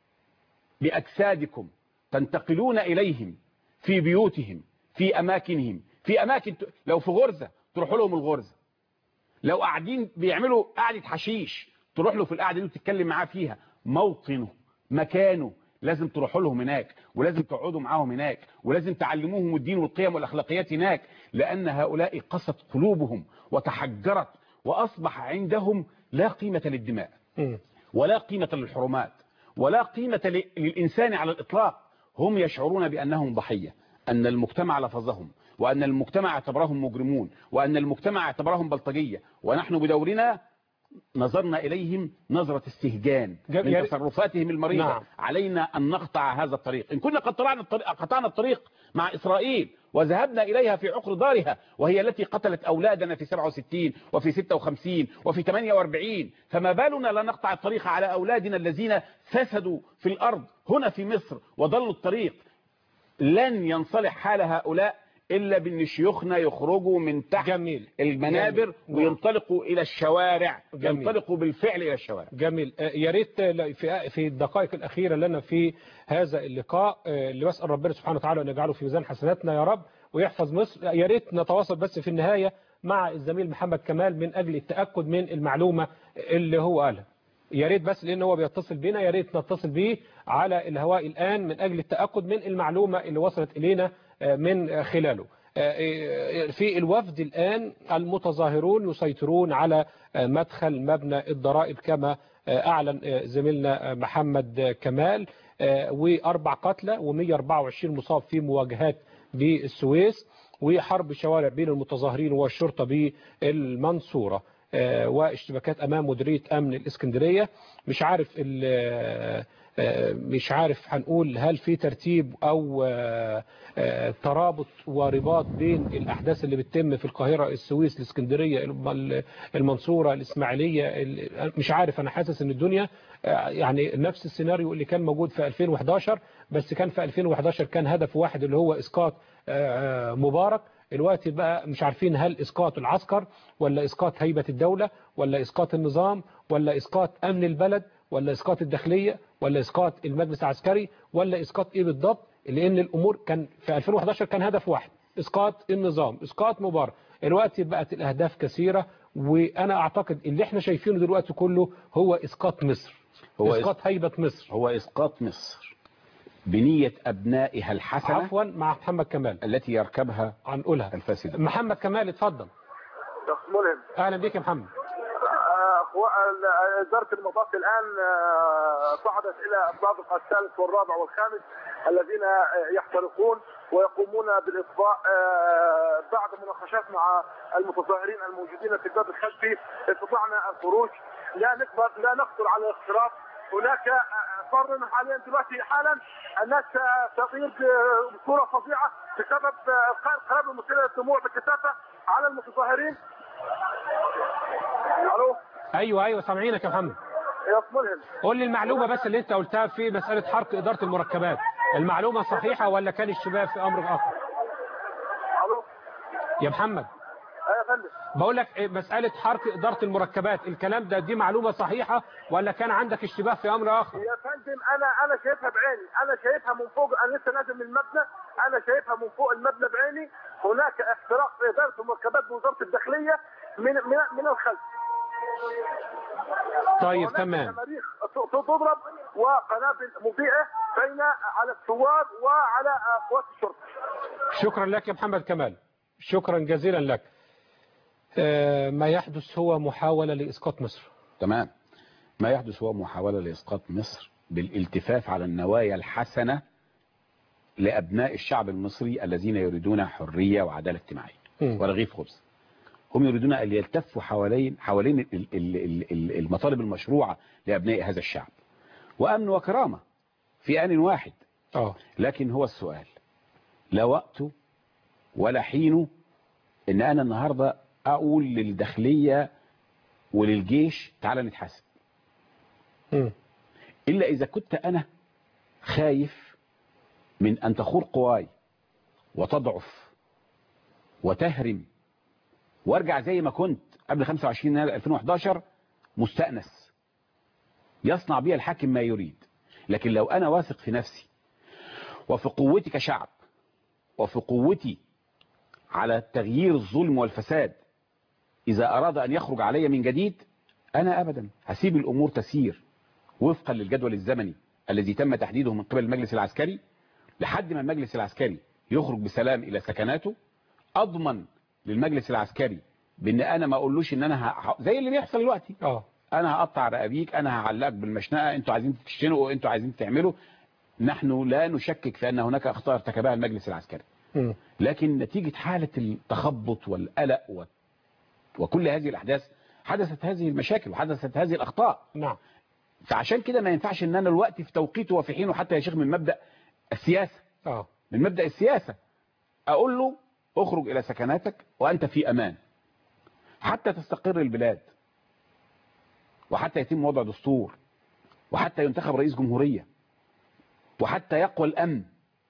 بأجسادكم تنتقلون إليهم في بيوتهم في أماكنهم في أماكن ت... لو في غرزة تروحوا لهم الغرزة لو قاعدين بيعملوا قعدة حشيش تروح له في القعدة دي وتتكلم معاه فيها موطنه مكانه لازم تروحوا لهم هناك ولازم تقعدوا معاهم هناك ولازم تعلموهم الدين والقيم والأخلاقيات هناك لأن هؤلاء قست قلوبهم وتحجرت وأصبح عندهم لا قيمة للدماء مم. ولا قيمة للحرمات ولا قيمة ل- للإنسان على الإطلاق هم يشعرون بأنهم ضحية أن المجتمع لفظهم وأن المجتمع اعتبرهم مجرمون وأن المجتمع اعتبرهم بلطجية ونحن بدورنا نظرنا إليهم نظرة استهجان جم- من يا- تصرفاتهم المريضة نعم. علينا أن نقطع هذا الطريق إن كنا قد طلعنا الطريق قطعنا الطريق مع إسرائيل وذهبنا إليها في عقر دارها وهي التي قتلت أولادنا في 67 وفي 56 وفي 48 فما بالنا لا نقطع الطريق على أولادنا الذين فسدوا في الأرض هنا في مصر وضلوا الطريق لن ينصلح حال هؤلاء إلا بأن شيوخنا يخرجوا من تحت جميل المنابر جميل. وينطلقوا إلى الشوارع جميل. ينطلقوا بالفعل إلى الشوارع جميل آه، يا ريت آه، في في الدقائق الأخيرة لنا في هذا اللقاء آه، اللي بسأل ربنا سبحانه وتعالى أن يجعله في ميزان حسناتنا يا رب ويحفظ مصر يا ريت نتواصل بس في النهاية مع الزميل محمد كمال من أجل التأكد من المعلومة اللي هو قالها يا ريت بس لأن هو بيتصل بينا يا ريت نتصل بيه على الهواء الآن من أجل التأكد من المعلومة اللي وصلت إلينا آه، من آه، خلاله آه، في الوفد الآن المتظاهرون يسيطرون على آه، مدخل مبنى الضرائب كما آه، أعلن آه، زميلنا آه، محمد آه، كمال آه، وأربع قتلى و124 مصاب في مواجهات بالسويس وحرب شوارع بين المتظاهرين والشرطة بالمنصورة آه، واشتباكات أمام مديرية أمن الإسكندرية مش عارف ال- آه، آه، مش عارف هنقول هل في ترتيب او آه، آه، ترابط ورباط بين الاحداث اللي بتتم في القاهره السويس الاسكندريه الم- المنصوره الاسماعيليه ال- مش عارف انا حاسس ان الدنيا آه، يعني نفس السيناريو اللي كان موجود في 2011 بس كان في 2011 كان هدف واحد اللي هو اسقاط آه، آه، مبارك الوقت بقى مش عارفين هل اسقاط العسكر ولا اسقاط هيبه الدوله ولا اسقاط النظام ولا اسقاط امن البلد ولا اسقاط الداخليه ولا اسقاط المجلس العسكري ولا اسقاط ايه بالضبط لان الامور كان في 2011 كان هدف واحد اسقاط النظام اسقاط مبارك الوقت بقت الاهداف كثيره وانا اعتقد اللي احنا شايفينه دلوقتي كله هو اسقاط مصر هو هو اسقاط هيبه مصر هو إسقاط مصر بنية أبنائها الحسنة عفوا مع محمد كمال التي يركبها هنقولها الفاسدة محمد كمال اتفضل شخص ملهم اهلا بيك يا محمد آه، أخوة- ال- إدارة المطاف الآن آه، صعدت إلى الطابق الثالث والرابع والخامس الذين آه، يحترقون ويقومون بالإطفاء آه، بعد مناقشات مع المتظاهرين الموجودين في الباب الخلفي استطعنا الخروج لا نقدر لا نقدر على الاختراق هناك آه، صار حاليا دلوقتي حالا الناس آه، تطير ب- بصوره فظيعه بسبب آه، القاء القنابل المسيله للدموع بكثافه على المتظاهرين الو ايوه ايوه سامعينك يا محمد يا ملهم قول لي المعلومه بس اللي انت قلتها في مساله حرق اداره المركبات المعلومه صحيحه ولا كان الشباب في امر اخر الو يا محمد ايوه يا فندم بقول لك إيه، مساله حرق اداره المركبات الكلام ده دي معلومه صحيحه ولا كان عندك اشتباه في امر اخر يا فندم انا انا شايفها بعيني انا شايفها من فوق انا لسه نازل من المبنى انا شايفها من فوق المبنى بعيني هناك اختراق في اداره المركبات بوزاره الداخليه من من من الخلف طيب هناك تمام صواريخ ت- تضرب وقنابل مضيئه بين على الثوار وعلى آه، قوات الشرطه شكرا لك يا محمد كمال شكرا جزيلا لك آه، ما يحدث هو محاوله لاسقاط مصر تمام ما يحدث هو محاولة لإسقاط مصر بالالتفاف على النوايا الحسنة لأبناء الشعب المصري الذين يريدون حرية وعدالة اجتماعية مم. ورغيف خبز هم يريدون أن يلتفوا حوالين حوالين ال- ال- ال- ال- المطالب المشروعة لأبناء هذا الشعب وأمن وكرامة في آن واحد اه لكن هو السؤال لا وقته ولا حينه ان انا النهاردة اقول للداخلية وللجيش تعالى نتحاسب مم. الا اذا كنت انا خايف من ان تخور قواي وتضعف وتهرم وارجع زي ما كنت قبل 25 يناير 2011 مستأنس يصنع بي الحاكم ما يريد لكن لو انا واثق في نفسي وفي قوتي كشعب وفي قوتي على تغيير الظلم والفساد إذا أراد أن يخرج علي من جديد أنا أبدا هسيب الأمور تسير وفقا للجدول الزمني الذي تم تحديده من قبل المجلس العسكري لحد ما المجلس العسكري يخرج بسلام إلى سكناته أضمن للمجلس العسكري بأن أنا ما أقولوش إن أنا ه... زي اللي بيحصل دلوقتي اه انا هقطع رقابيك انا هعلقك بالمشنقه انتوا عايزين تشتنقوا انتوا عايزين تعملوا نحن لا نشكك في ان هناك اخطاء ارتكبها المجلس العسكري مم. لكن نتيجة حالة التخبط والقلق و... وكل هذه الأحداث حدثت هذه المشاكل وحدثت هذه الأخطاء نعم فعشان كده ما ينفعش ان انا الوقت في توقيته وفي حينه حتى يا شيخ من مبدأ السياسة اه من مبدأ السياسة اقول له اخرج الى سكناتك وانت في امان حتى تستقر البلاد وحتى يتم وضع دستور وحتى ينتخب رئيس جمهورية وحتى يقوى الامن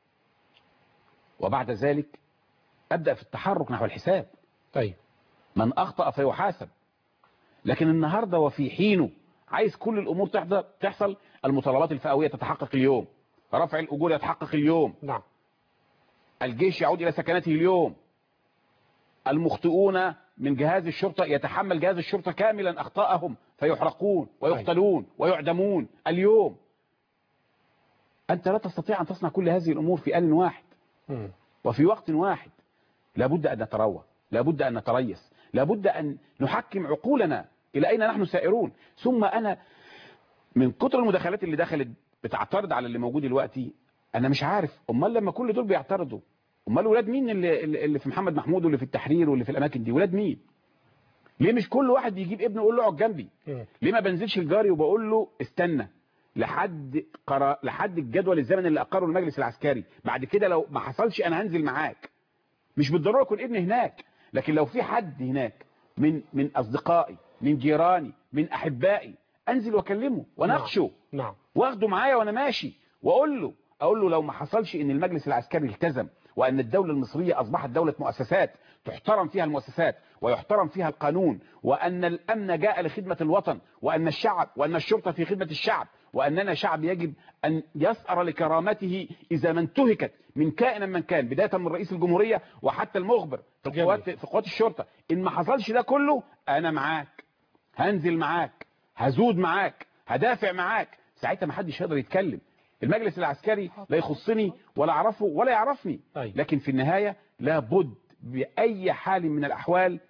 وبعد ذلك ابدأ في التحرك نحو الحساب طيب من اخطأ فيحاسب لكن النهاردة وفي حينه عايز كل الامور تحضر تحصل المطالبات الفئوية تتحقق اليوم رفع الاجور يتحقق اليوم نعم الجيش يعود الى سكناته اليوم المخطئون من جهاز الشرطة يتحمل جهاز الشرطة كاملا اخطاءهم فيحرقون ويقتلون ويعدمون اليوم انت لا تستطيع ان تصنع كل هذه الامور في ان واحد مم. وفي وقت واحد لابد أن نتروى لابد أن نتريث لابد أن نحكم عقولنا إلى أين نحن سائرون ثم أنا من كتر المداخلات اللي دخلت بتعترض على اللي موجود دلوقتي أنا مش عارف أمال لما كل دول بيعترضوا أمال ولاد مين اللي, اللي في محمد محمود واللي في التحرير واللي في الأماكن دي ولاد مين ليه مش كل واحد بيجيب ابنه يقول له اقعد جنبي مم. ليه ما بنزلش الجاري وبقول له استنى لحد قرار لحد الجدول الزمني اللي اقره المجلس العسكري بعد كده لو ما حصلش انا هنزل معاك مش بالضروره يكون ابني هناك لكن لو في حد هناك من من اصدقائي من جيراني من احبائي انزل واكلمه واناقشه نعم واخده معايا وانا ماشي واقول له اقول له لو ما حصلش ان المجلس العسكري التزم وان الدوله المصريه اصبحت دوله مؤسسات تحترم فيها المؤسسات ويحترم فيها القانون وان الامن جاء لخدمه الوطن وان الشعب وان الشرطه في خدمه الشعب واننا شعب يجب ان يسأر لكرامته اذا ما انتهكت من كائنا من كان بدايه من رئيس الجمهوريه وحتى المخبر في جميل. قوات في قوات الشرطه ان ما حصلش ده كله انا معاك هنزل معاك هزود معاك هدافع معاك ساعتها ما حدش يقدر يتكلم المجلس العسكري لا يخصني ولا اعرفه ولا يعرفني أيوة. لكن في النهاية لابد بأي حال من الأحوال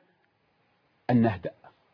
أن نهدأ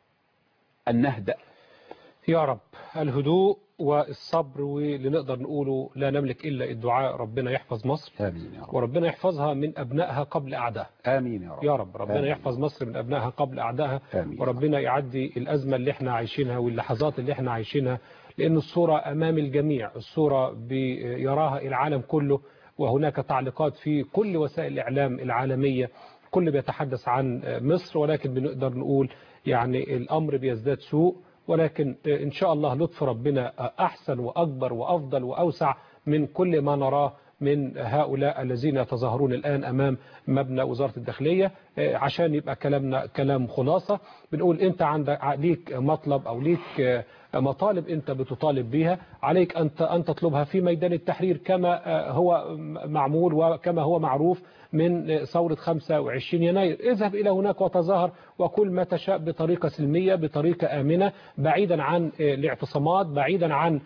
أن نهدأ يا رب الهدوء والصبر واللي نقدر نقوله لا نملك إلا الدعاء ربنا يحفظ مصر آمين يا رب وربنا يحفظها من أبنائها قبل أعدائها آمين يا رب يا رب ربنا آمين. يحفظ مصر من أبنائها قبل أعدائها آمين. وربنا يعدي الأزمة اللي احنا عايشينها واللحظات اللي احنا عايشينها لأن الصورة أمام الجميع الصورة بيراها العالم كله وهناك تعليقات في كل وسائل الإعلام العالمية كل بيتحدث عن مصر ولكن بنقدر نقول يعني الأمر بيزداد سوء ولكن إن شاء الله لطف ربنا أحسن وأكبر وأفضل وأوسع من كل ما نراه من هؤلاء الذين يتظاهرون الآن أمام مبنى وزارة الداخلية عشان يبقى كلامنا كلام خلاصة بنقول أنت عندك ليك مطلب أو ليك مطالب أنت بتطالب بها عليك أن أن تطلبها في ميدان التحرير كما هو معمول وكما هو معروف من ثورة 25 يناير اذهب إلى هناك وتظاهر وكل ما تشاء بطريقة سلمية بطريقة آمنة بعيدا عن الاعتصامات بعيدا عن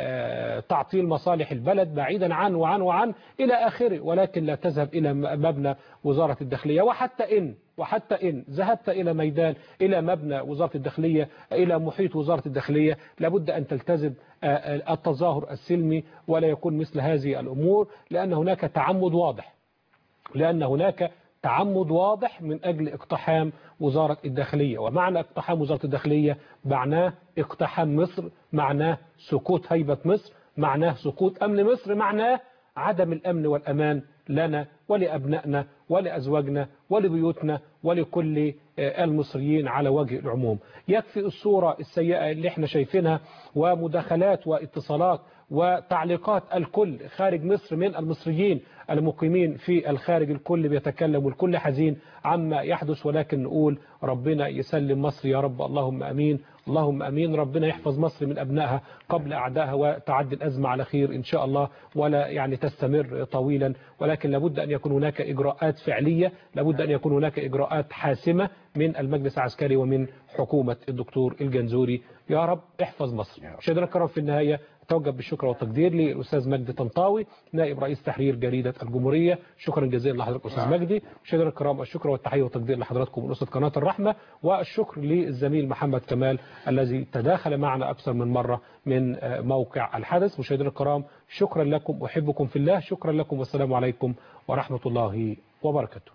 تعطيل مصالح البلد بعيدا عن وعن وعن إلى آخره ولكن لا تذهب إلى مبنى وزارة الداخلية وحتى إن وحتى إن ذهبت إلى ميدان إلى مبنى وزارة الداخلية إلى محيط وزارة الداخلية لابد أن تلتزم التظاهر السلمي ولا يكون مثل هذه الأمور لأن هناك تعمد واضح لأن هناك تعمد واضح من أجل اقتحام وزارة الداخلية ومعنى اقتحام وزارة الداخلية معناه اقتحام مصر معناه سقوط هيبة مصر معناه سقوط أمن مصر معناه عدم الأمن والأمان لنا ولأبنائنا ولأزواجنا ولبيوتنا ولكل المصريين على وجه العموم يكفي الصورة السيئة اللي احنا شايفينها ومداخلات واتصالات وتعليقات الكل خارج مصر من المصريين المقيمين في الخارج الكل بيتكلم والكل حزين عما يحدث ولكن نقول ربنا يسلم مصر يا رب اللهم أمين اللهم أمين ربنا يحفظ مصر من أبنائها قبل أعدائها وتعدي الأزمة على خير إن شاء الله ولا يعني تستمر طويلا ولكن لابد أن يكون هناك إجراءات فعلية لابد أن يكون هناك إجراءات حاسمة من المجلس العسكري ومن حكومة الدكتور الجنزوري يا رب احفظ مصر مشاهدينا الكرام في النهاية أتوجه بالشكر والتقدير للأستاذ مجدي طنطاوي نائب رئيس تحرير جريدة الجمهورية شكرا جزيلا لحضرتك أستاذ مجدي مشاهدينا الكرام الشكر والتحية والتقدير لحضراتكم من أسرة قناة الرحمة والشكر للزميل محمد كمال الذي تداخل معنا أكثر من مرة من موقع الحدث مشاهدينا الكرام شكرا لكم أحبكم في الله شكرا لكم والسلام عليكم ورحمة الله وبركاته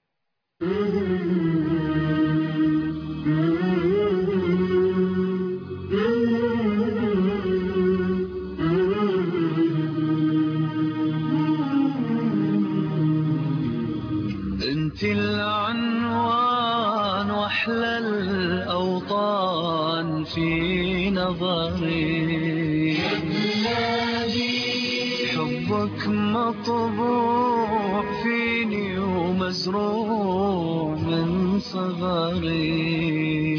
انت العنوان واحلى الاوطان في نظري حبك مطبوع فيني ومزروع من صغري